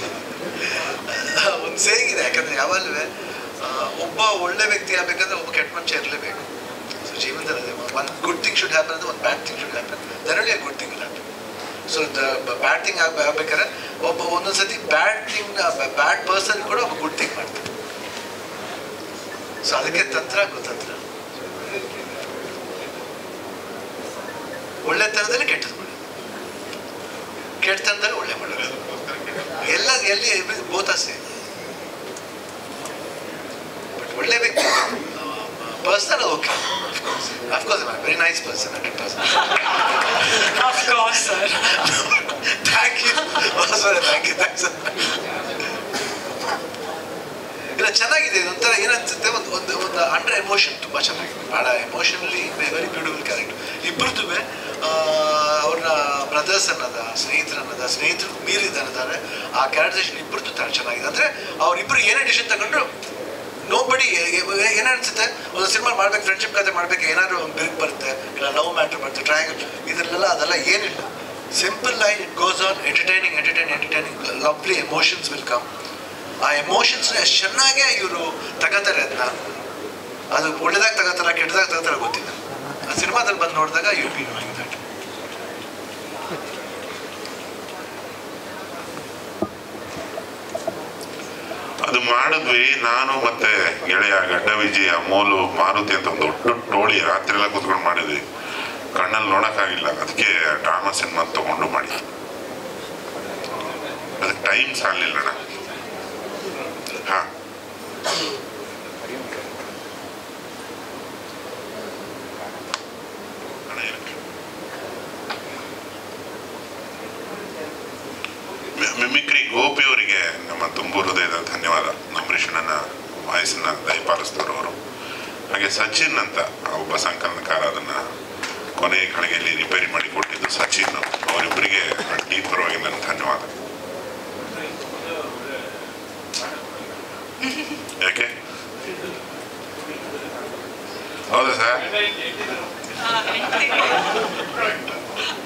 ಒಂದು ಸೇಗಿದೆ ಯಾಕಂದ್ರೆ ಯಾವಾಗಲೂ ಒಬ್ಬ ಒಳ್ಳೆ ವ್ಯಕ್ತಿ ಆಗ್ಬೇಕಂದ್ರೆ ಒಬ್ಬ ಕೆಟ್ಟ ಮನುಷ್ಯ ಇರಲೇಬೇಕು ಸೊ ಜೀವನದಲ್ಲಿ one good thing should happen ಅಂದ್ರೆ ಒಂದು bad thing should happen there only good thing happen so the bad thing ಆಗ ಆಗ್ಬೇಕಾದ್ರೆ ಒಬ್ಬ ಒಂದೊಂದು ಸತಿ ಬ್ಯಾಡ್ ಥಿಂಗ್ ಬ್ಯಾಡ್ ಪರ್ಸನ್ ಕೂಡ ಒಬ್ಬ ಗುಡ್ ಥಿಂಗ್ ಮಾಡ್ತಾರೆ ಸೊ ಅದಕ್ಕೆ ತಂತ್ರ ಕುತಂತ್ರ ಒಳ್ಳೆತನದಲ್ಲಿ ಕೆಟ್ಟದ್ದು ಮಾಡೋದು ಕೆಟ್ಟತನದಲ್ಲಿ ಒಳ್ಳೆ ಮಾಡೋದು ಎಲ್ಲ ಎಲ್ಲಿ ಬೋತಾಸೆ ಬಟ್ ಒಳ್ಳೆ ವ್ಯಕ್ತಿ personal okay of course very nice person hundred percent Of course, sir. Thank you sorry thank you thanks ಇಲ್ಲ ಚೆನ್ನಾಗಿದೆ ಇದೊಂಥರ ಏನನ್ಸುತ್ತೆ ಒಂದು ಒಂದು ಒಂದು ಅಂಡರ್ ಎಮೋಷನ್ ತುಂಬ ಚೆನ್ನಾಗಿದೆ ಭಾಳ ಎಮೋಷನಲಿ ವೆರಿ ಬ್ಯೂಟಿಫುಲ್ ಕ್ಯಾರೆಕ್ಟರ್ ಇಬ್ಬರದ್ದು ಅವ್ರನ್ನ ಬ್ರದರ್ಸ್ ಅನ್ನೋದ ಸ್ನೇಹಿತರು ಅನ್ನೋದ ಸ್ನೇಹಿತರು ಮೀರಿದ ಅನ್ನೋದಾದ್ರೆ ಆ ಕ್ಯಾರೆಕ್ಟರೇಷನ್ ಇಬ್ಬರದ್ದು ತರ ಚೆನ್ನಾಗಿದೆ ಅಂದರೆ ಅವರಿಬ್ಬರು ಏನೇ ಡಿಸಿಷನ್ ತಗೊಂಡ್ರು ನೋ ಬಡಿ ಏನನ್ಸುತ್ತೆ ಒಂದು ಸಿನಿಮಾ ಮಾಡ್ಬೇಕು ಫ್ರೆಂಡ್ಶಿಪ್ ಕತೆ ಮಾಡ್ಬೇಕು ಏನಾದ್ರು ಒಂದು ಬಿರುಕು ಬರುತ್ತೆ ಇಲ್ಲ ಲವ್ ಮ್ಯಾಟ್ರ್ ಬರುತ್ತೆ ಟ್ರಯಾಂಗಲ್ ಇದರಲ್ಲೆಲ್ಲ ಅದೆಲ್ಲ ಏನಿಲ್ಲ simple line it goes on entertaining entertaining entertaining lovely emotions will come ಆ ಎಮೋಷನ್ಸ್ನ ಎಷ್ಟು ಚೆನ್ನಾಗೇ ಇವರು ತಗೋತಾರೆ ಅದನ್ನ ಅದು ಒಳ್ಳೇದಾಗಿ ತಗೋತಾರ ಕೆಟ್ಟದಾಗ ತಗೋತಾರ ಗೊತ್ತಿಲ್ಲ ಆ ಸಿನಿಮಾದಲ್ಲಿ ಬಂದು ನೋಡಿದಾಗ ಯು ಬಿ ನೋಯಿಂಗ್ ದಟ್ ಅದು ಮಾಡಿದ್ವಿ ನಾನು ಮತ್ತೆ ಗೆಳೆಯ ಗಡ್ಡ ವಿಜಯ ಅಮೋಲು ಮಾರುತಿ ಅಂತ ಒಂದು ದೊಡ್ಡ ಟೋಳಿ ರಾತ್ರಿ ಎಲ್ಲ ಕೂತ್ಕೊಂಡು ಮಾಡಿದ್ವಿ ಕಣ್ಣಲ್ಲಿ ನೋಡಕ್ಕಾಗಿಲ್ಲ ಅದಕ್ಕೆ ಡ್ರಾಮಾ ಸಿನಿಮಾ ತಗೊಂಡು ಮಾಡಿ ಅದಕ್ಕೆ ಟೈಮ್ ಸಾಲಿಲ್ಲ ಅಣ್ಣ ಹಾ ಅಣ್ಣ, ಏನಕ್ಕೆ? ಮಿ- ಮಿಮಿಕ್ರಿ ಗೋಪಿ ಅವರಿಗೆ ನಮ್ಮ ತುಂಬು ಹೃದಯದ ಧನ್ಯವಾದ ಅಂಬರೀಷಣ್ಣನ ವಾಯಸ್ಸನ್ನ ದಯಪಾಲಿಸಿದವರು ಅವರು ಹಾಗೆ ಸಚಿನ್ ಅಂತ ಆ ಒಬ್ಬ ಸಂಕಲನಕಾರ ಅದನ್ನ ಕೊನೆ ಕಡೆಯಲ್ಲಿ ರಿಪೇರಿ ಮಾಡಿ ಕೊಟ್ಟಿದ್ದು ಸಚಿನ್ ಅವರಿಬ್ಬರಿಗೆ ಟೀಮ್ ಪರವಾಗಿ ನನ್ನ ಧನ್ಯವಾದ ಯಾಕೆ ಹೌದಾ ಸರ್